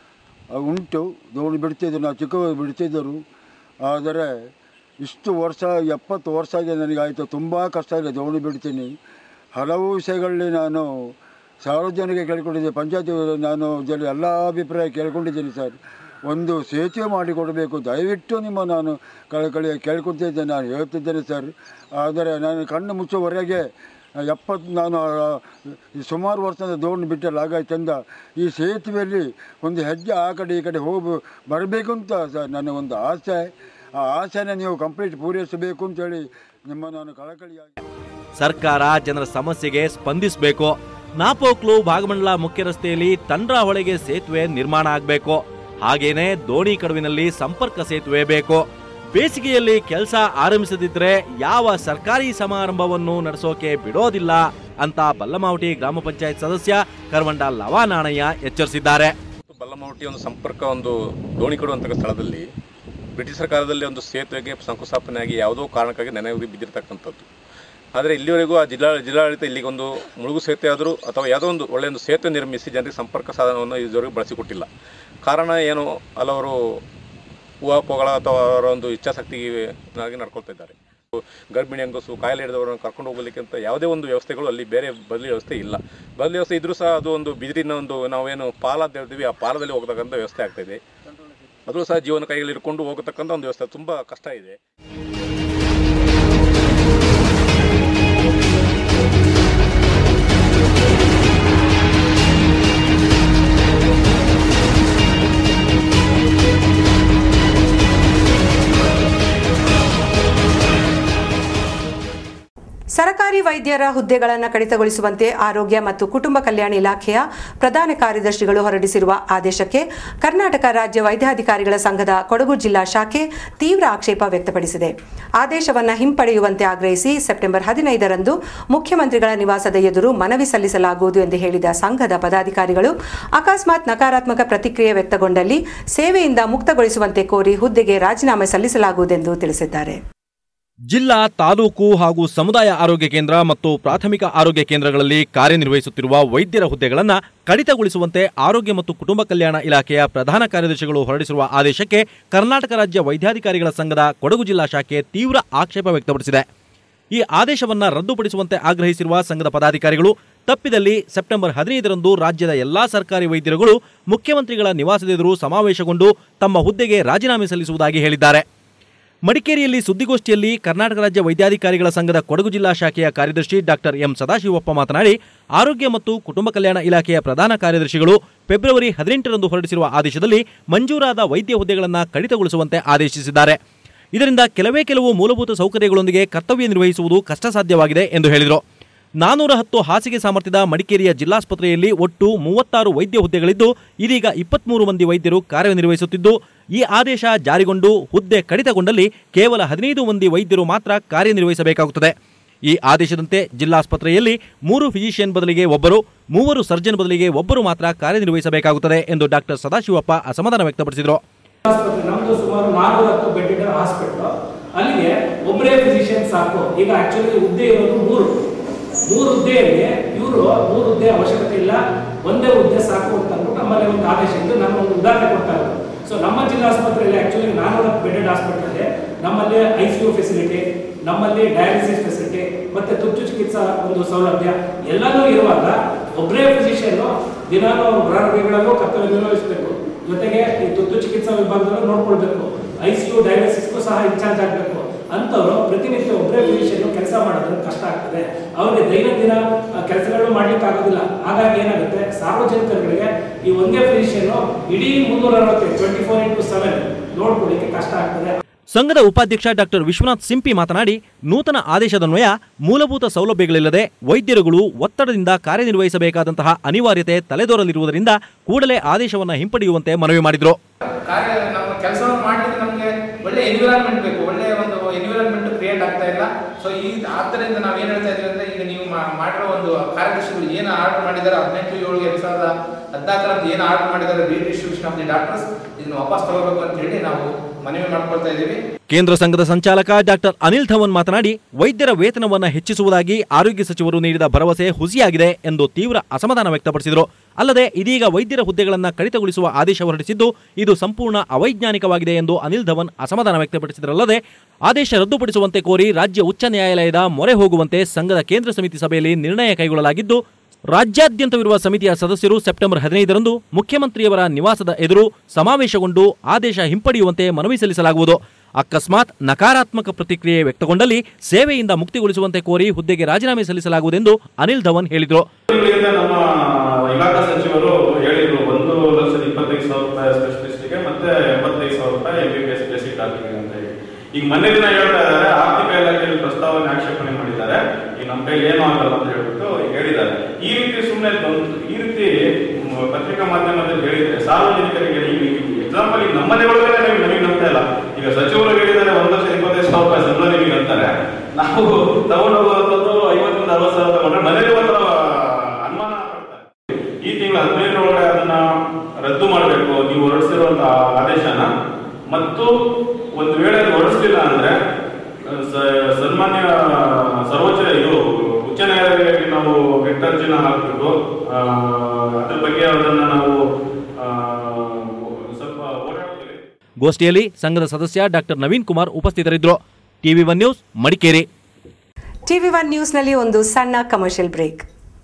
ಆ, ಉಂಟು ದೋಣಿ ಬಿಡ್ತಿದ್ರು ನಾವು ಚಿಕ್ಕ ಬಿಡ್ತಿದ್ದರು ಆದರೆ ಇಷ್ಟು ವರ್ಷ ಎಪ್ಪತ್ತು ವರ್ಷ ಆಗಿದೆ ನನಗೆ ಆಯಿತು ತುಂಬ ಕಷ್ಟ ಇದೆ ದೋಣಿ ಬಿಡ್ತೀನಿ ಹಲವು ವಿಷಯಗಳಲ್ಲಿ ನಾನು ಸಾರ್ವಜನಿಕ ಕೇಳ್ಕೊಂಡಿದ್ದೆ ಪಂಚಾಯತಿ ನಾನು ಜನ ಎಲ್ಲ ಅಭಿಪ್ರಾಯ ಕೇಳ್ಕೊಂಡಿದ್ದೀನಿ ಸರ್ ಒಂದು ಸೇತುವೆ ಮಾಡಿಕೊಡಬೇಕು ದಯವಿಟ್ಟು ನಿಮ್ಮ ನಾನು ಕಳಕಳಿ ಕೇಳ್ಕೊತಿದ್ದೆ ನಾನು ಹೇಳ್ತಿದ್ದೇನೆ ಸರ್ ಆದರೆ ನಾನು ಕಣ್ಣು ಮುಚ್ಚುವವರೆಗೆ ಎಪ್ಪತ್ತು ನಾನು ಆ, ಸುಮಾರು ವರ್ಷದ ದೋಣಿ ಬಿಟ್ಟಲ್ಲಿ ಆಗಾಯ್ತಂದ ಈ ಸೇತುವೆಯಲ್ಲಿ ಒಂದು ಹೆಜ್ಜೆ ಆ ಕಡೆ ಈ ಕಡೆ ಹೋಗಿ ಬರಬೇಕು ಅಂತ ಸರ್ ನನ್ನ ಒಂದು ಆಸೆ ಆ ಆಸೆನ ನೀವು ಕಂಪ್ಲೀಟ್ ಪೂರೈಸಬೇಕು ಅಂತೇಳಿ ನಿಮ್ಮ ನಾನು ಕಳಕಳಿಯಾಗಿ ಸರ್ಕಾರ ಜನರ ಸಮಸ್ಯೆಗೆ ಸ್ಪಂದಿಸಬೇಕು ನಾಪೋಕ್ಲು ಭಾಗಮಂಡಲ ಮುಖ್ಯ ರಸ್ತೆಯಲ್ಲಿ ತಂಡ್ರ ಹೊಳೆಗೆ ಸೇತುವೆ ನಿರ್ಮಾಣ ಆಗಬೇಕು ಹಾಗೇನೆ ದೋಣಿ ಕಡುವಿನಲ್ಲಿ ಸಂಪರ್ಕ ಸೇತುವೆ ಬೇಕು ಬೇಸಿಗೆಯಲ್ಲಿ ಕೆಲಸ ಆರಂಭಿಸದಿದ್ರೆ ಯಾವ ಸರ್ಕಾರಿ ಸಮಾರಂಭವನ್ನು ನಡೆಸೋಕೆ ಬಿಡೋದಿಲ್ಲ ಅಂತ ಬಲ್ಲಮಾವಟಿ ಗ್ರಾಮ ಪಂಚಾಯತ್ ಸದಸ್ಯ ಕರ್ವಂಡ ಲವಾನಾಣಯ್ಯ ಎಚ್ಚರಿಸಿದ್ದಾರೆ ಬಲ್ಲಮಾವಟಿ ಒಂದು ಸಂಪರ್ಕ ಒಂದು ದೋಣಿ ಕೊಡುವಂತಹ ಸ್ಥಳದಲ್ಲಿ ಬ್ರಿಟಿಷ್ ಸರ್ಕಾರದಲ್ಲಿ ಒಂದು ಸೇತುವೆಗೆ ಶಂಕುಸ್ಥಾಪನೆಯಾಗಿ ಯಾವುದೋ ಕಾರಣಕ್ಕಾಗಿ ನೆನೆಯುವುದು ಬಿದ್ದಿರತಕ್ಕಂಥದ್ದು ಆದರೆ ಇಲ್ಲಿವರೆಗೂ ಆ ಜಿಲ್ಲಾ ಜಿಲ್ಲಾಡಳಿತ ಇಲ್ಲಿಗೆ ಒಂದು ಮುಳುಗು ಸೇತುವೆ ಆದರೂ ಅಥವಾ ಯಾವುದೋ ಒಂದು ಒಳ್ಳೆಯ ಒಂದು ಸೇತುವೆ ನಿರ್ಮಿಸಿ ಜನರಿಗೆ ಸಂಪರ್ಕ ಸಾಧನವನ್ನು ಇದುವರೆಗೂ ಬಳಸಿಕೊಟ್ಟಿಲ್ಲ ಕಾರಣ ಏನು ಹಲವರು ಊಹಾಪೋಗಳ ಅಥವಾ ಅವರ ಒಂದು ಇಚ್ಛಾಶಕ್ತಿಗಾಗಿ ನಡ್ಕೊಳ್ತಾ ಇದ್ದಾರೆ ಗರ್ಭಿಣಿ ಹೆಂಗಸು ಕಾಯಿಲೆ ಹಿಡಿದವರನ್ನು ಕರ್ಕೊಂಡು ಹೋಗ್ಲಿಕ್ಕೆ ಅಂತ ಯಾವುದೇ ಒಂದು ವ್ಯವಸ್ಥೆಗಳು ಅಲ್ಲಿ ಬೇರೆ ಬದಲಿ ವ್ಯವಸ್ಥೆ ಇಲ್ಲ ಬದಲಿ ವ್ಯವಸ್ಥೆ ಇದ್ರೂ ಸಹ ಅದು ಒಂದು ಬಿದಿರಿನ ಒಂದು ನಾವೇನು ಪಾಲ ಅಂತ ಹೇಳ್ತೀವಿ ಆ ಪಾಲದಲ್ಲಿ ಹೋಗತಕ್ಕಂಥ ವ್ಯವಸ್ಥೆ ಆಗ್ತಾ ಇದೆ ಅದು ಸಹ ಜೀವನ ಕೈಯಲ್ಲಿ ಇಟ್ಕೊಂಡು ಹೋಗತಕ್ಕಂಥ ಒಂದು ವ್ಯವಸ್ಥೆ ತುಂಬ ಕಷ್ಟ ಇದೆ ಸರಕಾರಿ ವೈದ್ಯರ ಹುದ್ದೆಗಳನ್ನು ಕಡಿತಗೊಳಿಸುವಂತೆ ಆರೋಗ್ಯ ಮತ್ತು ಕುಟುಂಬ ಕಲ್ಯಾಣ ಇಲಾಖೆಯ ಪ್ರಧಾನ ಕಾರ್ಯದರ್ಶಿಗಳು ಹೊರಡಿಸಿರುವ ಆದೇಶಕ್ಕೆ ಕರ್ನಾಟಕ ರಾಜ್ಯ ವೈದ್ಯಾಧಿಕಾರಿಗಳ ಸಂಘದ ಕೊಡಗು ಜಿಲ್ಲಾ ಶಾಖೆ ತೀವ್ರ ಆಕ್ಷೇಪ ವ್ಯಕ್ತಪಡಿಸಿದೆ ಆದೇಶವನ್ನು ಹಿಂಪಡೆಯುವಂತೆ ಆಗ್ರಹಿಸಿ ಸೆಪ್ಟೆಂಬರ್ ಹದಿನೈದರಂದು ಮುಖ್ಯಮಂತ್ರಿಗಳ ನಿವಾಸದ ಎದುರು ಮನವಿ ಸಲ್ಲಿಸಲಾಗುವುದು ಎಂದು ಹೇಳಿದ ಸಂಘದ ಪದಾಧಿಕಾರಿಗಳು ಅಕಸ್ಮಾತ್ ನಕಾರಾತ್ಮಕ ಪ್ರತಿಕ್ರಿಯೆ ವ್ಯಕ್ತಗೊಂಡಲ್ಲಿ ಸೇವೆಯಿಂದ ಮುಕ್ತಗೊಳಿಸುವಂತೆ ಕೋರಿ ಹುದ್ದೆಗೆ ರಾಜೀನಾಮೆ ಸಲ್ಲಿಸಲಾಗುವುದೆಂದು ತಿಳಿಸಿದ್ದಾರೆ ಜಿಲ್ಲಾ ತಾಲೂಕು ಹಾಗೂ ಸಮುದಾಯ ಆರೋಗ್ಯ ಕೇಂದ್ರ ಮತ್ತು ಪ್ರಾಥಮಿಕ ಆರೋಗ್ಯ ಕೇಂದ್ರಗಳಲ್ಲಿ ಕಾರ್ಯನಿರ್ವಹಿಸುತ್ತಿರುವ ವೈದ್ಯರ ಹುದ್ದೆಗಳನ್ನು ಕಡಿತಗೊಳಿಸುವಂತೆ ಆರೋಗ್ಯ ಮತ್ತು ಕುಟುಂಬ ಕಲ್ಯಾಣ ಇಲಾಖೆಯ ಪ್ರಧಾನ ಕಾರ್ಯದರ್ಶಿಗಳು ಹೊರಡಿಸಿರುವ ಆದೇಶಕ್ಕೆ ಕರ್ನಾಟಕ ರಾಜ್ಯ ವೈದ್ಯಾಧಿಕಾರಿಗಳ ಸಂಘದ ಕೊಡಗು ಜಿಲ್ಲಾ ಶಾಖೆ ತೀವ್ರ ಆಕ್ಷೇಪ ವ್ಯಕ್ತಪಡಿಸಿದೆ ಈ ಆದೇಶವನ್ನು ರದ್ದುಪಡಿಸುವಂತೆ ಆಗ್ರಹಿಸಿರುವ ಸಂಘದ ಪದಾಧಿಕಾರಿಗಳು ತಪ್ಪಿದಲ್ಲಿ ಸೆಪ್ಟೆಂಬರ್ ಹದಿನೈದರಂದು ರಾಜ್ಯದ ಎಲ್ಲಾ ಸರ್ಕಾರಿ ವೈದ್ಯರುಗಳು ಮುಖ್ಯಮಂತ್ರಿಗಳ ನಿವಾಸದೆದುರು ಸಮಾವೇಶಗೊಂಡು ತಮ್ಮ ಹುದ್ದೆಗೆ ರಾಜೀನಾಮೆ ಸಲ್ಲಿಸುವುದಾಗಿ ಹೇಳಿದ್ದಾರೆ ಮಡಿಕೇರಿಯಲ್ಲಿ ಸುದ್ದಿಗೋಷ್ಠಿಯಲ್ಲಿ ಕರ್ನಾಟಕ ರಾಜ್ಯ ವೈದ್ಯಾಧಿಕಾರಿಗಳ ಸಂಘದ ಕೊಡಗು ಜಿಲ್ಲಾ ಶಾಖೆಯ ಕಾರ್ಯದರ್ಶಿ ಡಾಕ್ಟರ್ ಎಂ ಸದಾಶಿವಪ್ಪ ಮಾತನಾಡಿ ಆರೋಗ್ಯ ಮತ್ತು ಕುಟುಂಬ ಕಲ್ಯಾಣ ಇಲಾಖೆಯ ಪ್ರಧಾನ ಕಾರ್ಯದರ್ಶಿಗಳು ಫೆಬ್ರವರಿ ಹದಿನೆಂಟರಂದು ಹೊರಡಿಸಿರುವ ಆದೇಶದಲ್ಲಿ ಮಂಜೂರಾದ ವೈದ್ಯ ಹುದ್ದೆಗಳನ್ನು ಕಡಿತಗೊಳಿಸುವಂತೆ ಆದೇಶಿಸಿದ್ದಾರೆ ಇದರಿಂದ ಕೆಲವೇ ಕೆಲವು ಮೂಲಭೂತ ಸೌಕರ್ಯಗಳೊಂದಿಗೆ ಕರ್ತವ್ಯ ನಿರ್ವಹಿಸುವುದು ಕಷ್ಟ ಸಾಧ್ಯವಾಗಿದೆ ಎಂದು ಹೇಳಿದರು ನಾನೂರ ಹತ್ತು ಹಾಸಿಗೆ ಸಾಮರ್ಥ್ಯದ ಮಡಿಕೇರಿಯ ಜಿಲ್ಲಾಸ್ಪತ್ರೆಯಲ್ಲಿ ಒಟ್ಟು ಮೂವತ್ತಾರು ವೈದ್ಯ ಹುದ್ದೆಗಳಿದ್ದು ಇದೀಗ ಇಪ್ಪತ್ಮೂರು ಮಂದಿ ವೈದ್ಯರು ಕಾರ್ಯನಿರ್ವಹಿಸುತ್ತಿದ್ದು ಈ ಆದೇಶ ಜಾರಿಗೊಂಡು ಹುದ್ದೆ ಕಡಿತಗೊಂಡಲ್ಲಿ ಕೇವಲ ಹದಿನೈದು ಮಂದಿ ವೈದ್ಯರು ಮಾತ್ರ ಕಾರ್ಯನಿರ್ವಹಿಸಬೇಕಾಗುತ್ತದೆ ಈ ಆದೇಶದಂತೆ ಜಿಲ್ಲಾಸ್ಪತ್ರೆಯಲ್ಲಿ ಮೂರು ಫಿಸಿಷಿಯನ್ ಬದಲಿಗೆ ಒಬ್ಬರು ಮೂವರು ಸರ್ಜನ್ ಬದಲಿಗೆ ಒಬ್ಬರು ಮಾತ್ರ ಕಾರ್ಯನಿರ್ವಹಿಸಬೇಕಾಗುತ್ತದೆ ಎಂದು ಡಾಕ್ಟರ್ ಸದಾಶಿವಪ್ಪ ಅಸಮಾಧಾನ ವ್ಯಕ್ತಪಡಿಸಿದರು ಆಸ್ಪತ್ರೆ ನಮ್ದು ಸುಮಾರು ನಾನೂರ ಹತ್ತು ಬೆಡ್ ಇರೋ ಹಾಸ್ಪಿಟಲ್ ಅಲ್ಲಿಗೆ ಒಬ್ಬರೇ ಫಿಸಿಷಿಯನ್ ಸಾಕು ಈಗ ಆಕ್ಚುಲಿ ಹುದ್ದೆ ಇರೋದು ಮೂರು ಮೂರು ಹುದ್ದೆಯಲ್ಲಿ ಇವರು ಮೂರು ಹುದ್ದೆ ಅವಶ್ಯಕತೆ ಇಲ್ಲ ಒಂದೇ ಹುದ್ದೆ ಸಾಕು ಅಂತ ಅಂದ್ಬಿಟ್ಟು ನಮ್ಮಲ್ಲಿ ಒಂದು ಆದೇಶ ಇದ್ದು ನಾನು ಒಂದು ಉದಾಹರಣೆ ಕೊಡ್ತಾ ಇರೋದು ಸೊ ನಮ್ಮ ಜಿಲ್ಲಾ ಆಸ್ಪತ್ರೆಯಲ್ಲಿ ಆಕ್ಚುಲಿ ನಾನೂರ ಬೆಡೆಡ್ ಹಾಸ್ಪಿಟಲ್ ಇದೆ ನಮ್ಮಲ್ಲಿ ಐ ಸಿ ಯು ಫೆಸಿಲಿಟಿ ನಮ್ಮಲ್ಲಿ ಡಯಾಲಿಸಿಸ್ ಫೆಸಿಲಿಟಿ ಮತ್ತೆ ತುರ್ತು ಚಿಕಿತ್ಸಾ ಒಂದು ಸೌಲಭ್ಯ ಎಲ್ಲನೂ ಇರುವಾಗ ಒಬ್ಬರೇ ಫಿಸಿಷಿಯನ್ ದಿನಾಲೂ ಅವರು ಪ್ರಾರಂಭಿಗಳಲ್ಲೂ ಕರ್ತವ್ಯ ನಿರ್ವಹಿಸಬೇಕು ಜೊತೆಗೆ ಈ ತುರ್ತು ಚಿಕಿತ್ಸಾ ವಿಭಾಗದಲ್ಲೂ ನೋಡ್ಕೊಳ್ಬೇಕು ಐ ಸಿ ಯು ಡಯಾಲಿಸಿಸ್ಗೂ ಸಹ ಇನ್ಚಾರ್ಜ್ ಆಗಬೇಕು ಅಂತವರು ಪ್ರತಿನಿತ್ಯ ಒಬ್ಬರೇ ಫಿಸಿಷಿಯನ್ ಕೆಲಸ ಮಾಡೋದ್ರೆ ಕಷ್ಟ ಆಗ್ತದೆ ಅವರಿಗೆ ದೈನಂದಿನ ಕೆಲಸಗಳು ಮಾಡ್ಲಿಕ್ಕೆ ಆಗೋದಿಲ್ಲ ಹಾಗಾಗಿ ಏನಾಗುತ್ತೆ ಸಾರ್ವಜನಿಕರುಗಳಿಗೆ ಈ ಒಂದೇ ಫಿಸಿಷಿಯನ್ ಇಡೀ ಮುನ್ನೂರ ಅರವತ್ತೈದು ಟ್ವೆಂಟಿ ಫೋರ್ ಇಂಟು ಸೆವೆನ್ ನೋಡ್ಕೊಳ್ಳಿಕ್ಕೆ ಕಷ್ಟ ಆಗ್ತದೆ ಸಂಘದ ಉಪಾಧ್ಯಕ್ಷ ಡಾಕ್ಟರ್ ವಿಶ್ವನಾಥ್ ಸಿಂಪಿ ಮಾತನಾಡಿ ನೂತನ ಆದೇಶದನ್ವಯ ಮೂಲಭೂತ ಸೌಲಭ್ಯಗಳಿಲ್ಲದೆ ವೈದ್ಯರುಗಳು ಒತ್ತಡದಿಂದ ಕಾರ್ಯನಿರ್ವಹಿಸಬೇಕಾದಂತಹ ಅನಿವಾರ್ಯತೆ ತಲೆದೋರಲಿರುವುದರಿಂದ ಕೂಡಲೇ ಆದೇಶವನ್ನು ಹಿಂಪಡೆಯುವಂತೆ ಮನವಿ ಮಾಡಿದರು ಕಾರ್ಯ ನಮ್ಮ ಕೆಲಸವನ್ನು ಮಾಡಲಿಕ್ಕೆ ನಮಗೆ ಒಳ್ಳೆ ಎನ್ವಿರಾನ್ಮೆಂಟ್ ಬೇಕು ಒಳ್ಳೆಯ ಒಂದು ಎನ್ವಿರಾನ್ಮೆಂಟ್ ಕ್ರಿಯೇಟ್ ಆಗ್ತಾ ಇಲ್ಲ ಸೊ ಈ ಆದ್ದರಿಂದ ನಾವು ಏನು ಹೇಳ್ತಾ ಇದ್ದೀವಿ ಅಂದ್ರೆ ಈಗ ನೀವು ಮಾ- ಮಾಡಿರೋ ಒಂದು ಕಾರ್ಯದರ್ಶಿಗಳು ಏನು ಆರ್ಡರ್ ಮಾಡಿದ್ದಾರೆ ಹದಿನೆಂಟು ಏಳು ಎರಡ್ ಸಾವಿರದ ಹದಿನಾಲ್ಕರಂದು ಏನು ಆರ್ಡರ್ ಮಾಡಿದ್ದಾರೆ ರಿಡಿಸ್ಟ್ರಿಬ್ಯೂಷನ್ ಆಫ್ ದಿ ಡಾಕ್ಟರ್ಸ್ ಇದನ್ನು ವಾಪಸ್ ತಗೋಬೇಕು ಅಂತ ಹೇಳಿ ನಾವು ಮನವಿ ಮಾಡ್ಕೊಳ್ತಾ ಇದ್ದೀವಿ ಕೇಂದ್ರ ಸಂಘದ ಸಂಚಾಲಕ ಡಾಕ್ಟರ್ ಅನಿಲ್ ಧವನ್ ಮಾತನಾಡಿ ವೈದ್ಯರ ವೇತನವನ್ನು ಹೆಚ್ಚಿಸುವುದಾಗಿ ಆರೋಗ್ಯ ಸಚಿವರು ನೀಡಿದ ಭರವಸೆ ಹುಸಿಯಾಗಿದೆ ಎಂದು ತೀವ್ರ ಅಸಮಾಧಾನ ವ್ಯಕ್ತಪಡಿಸಿದರು ಅಲ್ಲದೆ ಇದೀಗ ವೈದ್ಯರ ಹುದ್ದೆಗಳನ್ನು ಕಡಿತಗೊಳಿಸುವ ಆದೇಶ ಹೊರಡಿಸಿದ್ದು ಇದು ಸಂಪೂರ್ಣ ಅವೈಜ್ಞಾನಿಕವಾಗಿದೆ ಎಂದು ಅನಿಲ್ ಧವನ್ ಅಸಮಾಧಾನ ವ್ಯಕ್ತಪಡಿಸಿದರಲ್ಲದೆ ಆದೇಶ ರದ್ದುಪಡಿಸುವಂತೆ ಕೋರಿ ರಾಜ್ಯ ಉಚ್ಚ ನ್ಯಾಯಾಲಯದ ಮೊರೆ ಹೋಗುವಂತೆ ಸಂಘದ ಕೇಂದ್ರ ಸಮಿತಿ ಸಭೆಯಲ್ಲಿ ನಿರ್ಣಯ ಕೈಗೊಳ್ಳಲಾಗಿದ್ದು ರಾಜ್ಯಾದ್ಯಂತವಿರುವ ಸಮಿತಿಯ ಸದಸ್ಯರು ಸೆಪ್ಟೆಂಬರ್ ಹದಿನೈದರಂದು ಮುಖ್ಯಮಂತ್ರಿಯವರ ನಿವಾಸದ ಎದುರು ಸಮಾವೇಶಗೊಂಡು ಆದೇಶ ಹಿಂಪಡೆಯುವಂತೆ ಮನವಿ ಸಲ್ಲಿಸಲಾಗುವುದು ಅಕಸ್ಮಾತ್ ನಕಾರಾತ್ಮಕ ಪ್ರತಿಕ್ರಿಯೆ ವ್ಯಕ್ತಗೊಂಡಲ್ಲಿ ಸೇವೆಯಿಂದ ಮುಕ್ತಿಗೊಳಿಸುವಂತೆ ಕೋರಿ ಹುದ್ದೆಗೆ ರಾಜೀನಾಮೆ ಸಲ್ಲಿಸಲಾಗುವುದೆಂದು ಅನಿಲ್ ಧವನ್ ಹೇಳಿದರು ತಿಂಗಳಿಂದ ನಮ್ಮ ಇಲಾಖಾ ಸಚಿವರು ಹೇಳಿದ್ರು ಒಂದು ಲಕ್ಷದ ಇಪ್ಪತ್ತೈದು ಸಾವಿರ ರೂಪಾಯಿ ಸ್ಪೆಷಲಿಸ್ಟ್ಗೆ ಮತ್ತೆ ಎಂಬತ್ತೈದು ಸಾವಿರ ರೂಪಾಯಿ M B B S basic ಡಾಕ್ಟರ್ಗೆ ಅಂತ ಹೇಳಿ ಈಗ ಮೊನ್ನೆ ದಿನ ಹೇಳ್ತಾ ಇದ್ದಾರೆ ಆರ್ಥಿಕ ಇಲಾಖೆಯಲ್ಲಿ ಪ್ರಸ್ತಾವನೆ ಆಕ್ಷೇಪಣೆ ಮಾಡಿದ್ದಾರೆ ಈಗ ನಮ್ಮ ಕೈಲಿ ಏನೂ ಆಗಲ್ಲ ಅಂತ ಹೇಳ್ಬಿಟ್ಟು ಹೇಳಿದ್ದಾರೆ ಈ ರೀತಿ ಸುಮ್ಮನೆ ಈ ರೀತಿ ಮ್, ಪತ್ರಿಕಾ ಮಾಧ್ಯಮದಲ್ಲಿ ಹೇಳಿದ್ರೆ ಸಾರ್ವಜನಿಕರಿಗೆ ಈಗ ಎಕ್ಸಾಂಪಲ್ ಈಗ ನಮ್ಮನೆ ಒಳಗಡೆ ನೀವು ನನಗೆ ನಂಬ್ತಾ ಇಲ್ಲ ಈಗ ಸಚಿವರು ಹೇಳಿದ್ದಾರೆ ಒಂದು ಲಕ್ಷ ಇಪ್ಪತ್ತೈದು ಸಾವಿರ ರೂಪಾಯಿ ಸಂಬಳ ನಿಮಗೆ ಅಂತಾರೆ ನಾವು ತಗೊಂಡೋಗುವಂಥದ್ದು ಐವತ್ತರಿಂದ ಅರವತ್ತು ಸಾವಿರ ತಗೊಂಡ್ರೆ ಮನೇಲಿ ಒಂಥರ ಅನುಮಾನ ಪಡ್ತಾರೆ ಈ ತಿಂಗಳ ಹದಿನೈದರೊಳಗಡೆ ಅದನ್ನ ರದ್ದು ಮಾಡಬೇಕು ನೀವು ಹೊರಡಿಸಿರುವಂತಹ ಆದೇಶನ ಮತ್ತು ಒಂದು ವೇಳೆ ಅದು ಹೊರಡಿಸ್ಲಿಲ್ಲ ಅಂದ್ರೆ ಸ- ಸನ್ಮಾನ್ಯ ಸರ್ವೋಚ್ಚ ಇದು ಉಚ್ಚ ನ್ಯಾಯಾಲಯಕ್ಕೆ ನಾವು ರಿಟ್ ಅರ್ಜಿನ ಹಾಕ್ಬಿಟ್ಟು ಆ, ಅದ್ರ ಬಗ್ಗೆ ಅದನ್ನ ನಾವು ಆ, ಸ್ವಲ್ಪ ಹೋರಾಡ್ತೀವಿ ಗೋಷ್ಠಿಯಲ್ಲಿ ಸಂಘದ ಸದಸ್ಯ ಡಾಕ್ಟರ್ ನವೀನ್ ಕುಮಾರ್ ಉಪಸ್ಥಿತರಿದ್ದರು TV one news Madikeri TV one ನ್ಯೂಸ್ನಲ್ಲಿ ಒಂದು ಸಣ್ಣ commercial break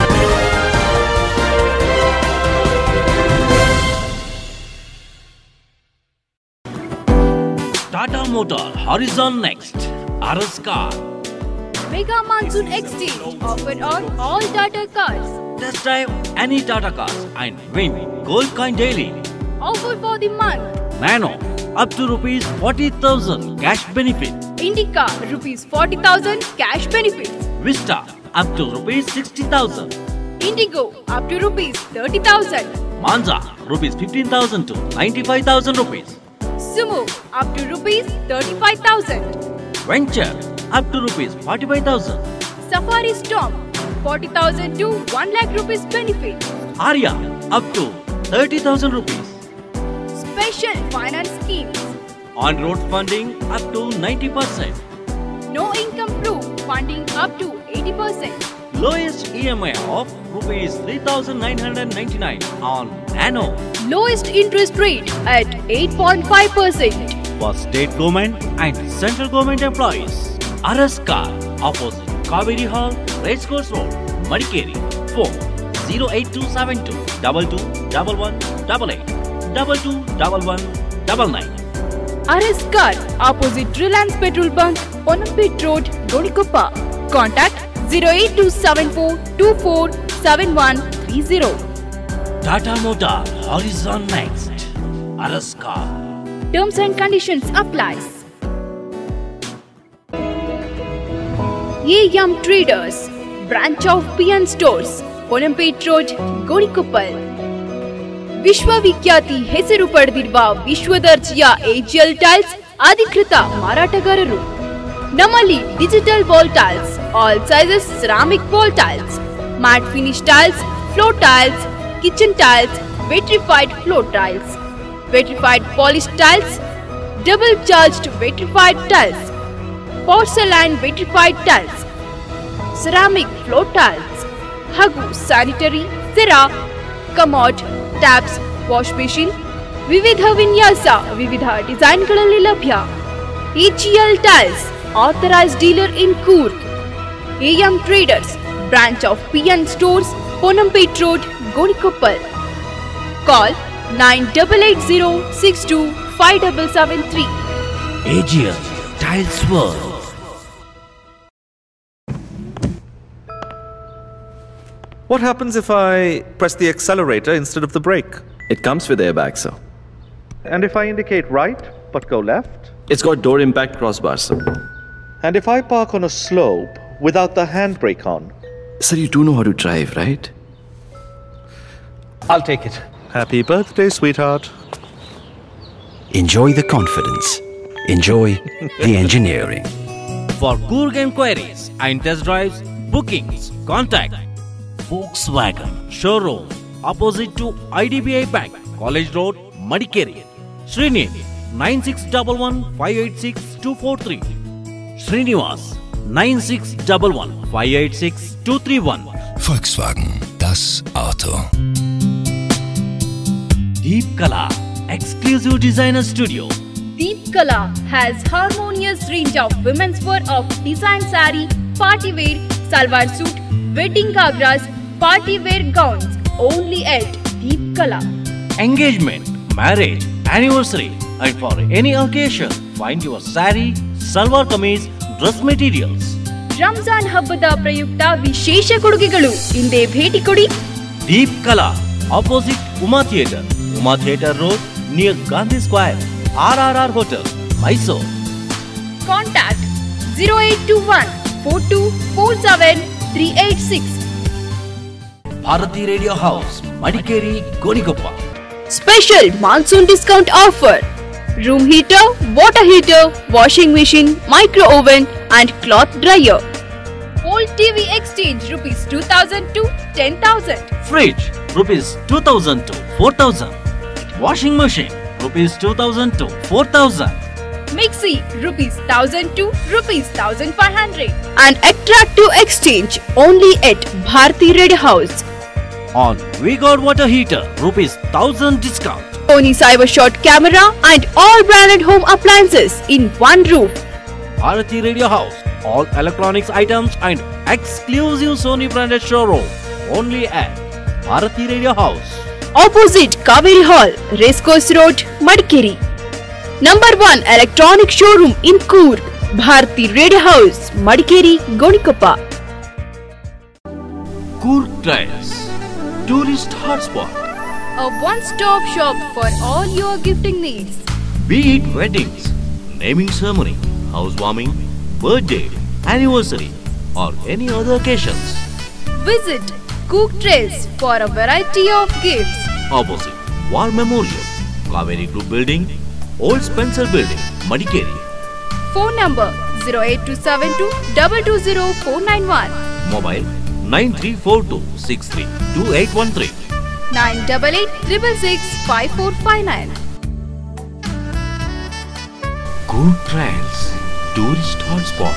Tata motor horizon next Aras car Mega Monsoon Exchange offer on all Tata cars. Test drive any Tata cars and win gold coin daily. Offer for the month. Nano up to rupees 40,000 cash benefit. Indica rupees 40,000 cash benefits. Vista up to rupees 60,000. Indigo up to rupees 30,000. Manza rupees 15,000 to 95,000 rupees. Sumo up to rupees 35,000. Venture up to rupees 45,000. Safari Storm 40,000 to 1 lakh rupees benefit. Arya up to 30,000 rupees. Special finance schemes. On road funding up to 90%. No income proof funding up to 80%. Lowest EMI of rupees 3,999 on Nano Lowest interest rate at 8.5%. for state government and central government employees. Aras Car opposite Kaveri Hall, Racecourse Road, Madikeri. Phone 08272 2211 2211 RS Car opposite Reliance Petrol Bunk, Onampet Road, Donikoppa. Contact 08274 247130. Tata Motor Horizon Next. Aras Car. Terms and conditions applies. AM Traders, branch of PN Stores, Onampet Road, Gonikuppal. ವಿಶ್ವವಿಖ್ಯಾತಿ ಹೆಸರು ಪಡೆದಿರುವ ವಿಶ್ವದರ್ಜೆಯ AGL tiles ಅಧಿಕೃತ ಮಾರಾಟಗಾರರು ನಮ್ಮಲ್ಲಿ digital wall tiles all sizes ceramic wall tiles matt finish tiles floor tiles kitchen tiles vitrified floor tiles vitrified polish tiles double charged vitrified tiles porcelain vitrified tiles ceramic floor tiles ಹಾಗೂ sanitary ಸಿರಾ commode taps wash machine ವಿವಿಧ ವಿನ್ಯಾಸ ವಿವಿಧ ಡಿಸೈನ್ಗಳಲ್ಲಿ ಲಭ್ಯ EGL tiles authorise dealer in Coorg AM traders branch of PN stores Ponnampet road Gonikoppal call nine double eight zero six two five double seven three AGL Tiles World. What happens if I press the accelerator instead of the brake? It comes with airbags, sir. And if I indicate right but go left? It's got door impact crossbars, sir. And if I park on a slope without the handbrake on? Sir, you do know how to drive, right? I'll take it. Happy birthday, sweetheart. Enjoy the confidence. Enjoy the engineering. For Coorg enquiries and test drives, bookings, contact Volkswagen Showroom opposite to IDBI Bank, College Road, Madikeri. Srini 9611 586 243. Srinivas 9611 586 231. Volkswagen, das Auto. Deep Kala Exclusive Designer Studio. Deep Kala has harmonious range of women's wear of design sari, party wear, salwar suit, wedding gagras, party wear gowns only at Deep Kala. Engagement, marriage, anniversary, and for any occasion, find your sari, salwar kameez, dress materials. Ramzan ಹಬ್ಬದ ಪ್ರಯುಕ್ತ ವಿಶೇಷ ಕೊಡುಗೆಗಳು ಹಿಂದೆ ಭೇಟಿ ಕೊಡಿ Deep Kala opposite Uma Theatre, Uma Theatre Road near Gandhi Square, RRR Hotel, Mysore. Contact zero eight two one four two four seven three eight six Bharati Radio House, Madikeri, Gonigoppa. Special monsoon discount offer room heater water heater washing machine micro oven and cloth dryer old TV exchange rupees two thousand to ten thousand Fridge, rupees 2000 to 4000. Washing machine, rupees 2000 to 4000. Mixie rupees thousand to rupees thousand five hundred and attractive exchange only at Bharati red house On We Got Water Heater, rupees 1000 discount. Sony CyberShot camera, and all branded home appliances in one roof. Bharati Radio House. All electronics items and exclusive Sony branded showroom. Only at Bharati Radio House. Opposite Kaveri Hall, Racecourse Road, Madikeri. Number 1 electronic showroom in Coorg, Bharati Radio House, Madikeri, Gonikoppa. Cool Trails, tourist hotspot. A one-stop shop for all your gifting needs. Be it weddings, naming ceremony, housewarming, birthday, anniversary, or any other occasions. Visit Cook Trails for a variety of gifts. Opposite War Memorial, Kaveri Group Building, Old Spencer Building, Madikeri. Phone number 08272 220 491 Mobile 9342 632813. 988 5459. Cool Trails, tourist hotspot.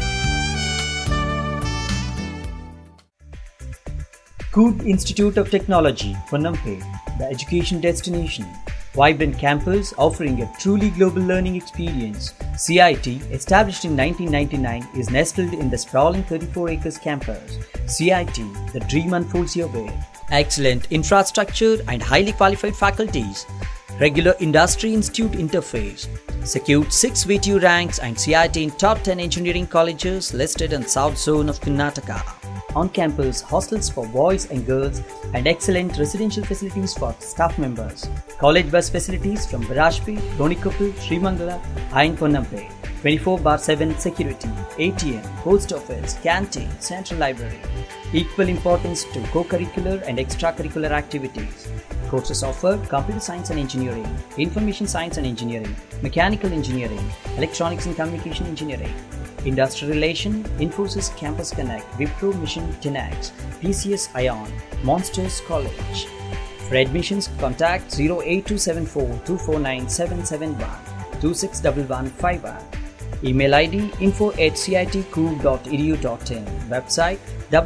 Coorg Institute of Technology, Ponnampe, the education destination. Vibrant campus offering a truly global learning experience. CIT, established in 1999, is nestled in the sprawling 34 acres campus. CIT, the dream unfolds your way. Excellent infrastructure and highly qualified faculties. Regular industry institute interface. Secured 6 VTU ranks and CIT in top 10 engineering colleges listed in South Zone of Karnataka on campus hostels for boys and girls and excellent residential facilities for staff members. College bus facilities from Varashpi, Donikopil, Srimangala, and Ponnampe. 24 bar 7 security, ATM, post office, canteen, central library. Equal importance to co-curricular and extracurricular activities. Courses offer computer science and engineering, information science and engineering, mechanical engineering, electronics and communication engineering, Industrial Relation, Infosys Campus Connect, Wipro Mission 10X, PCS Ion, Monsters College. For admissions, contact 08274 249 771 261151. Email ID info at citcool.edu.in. Website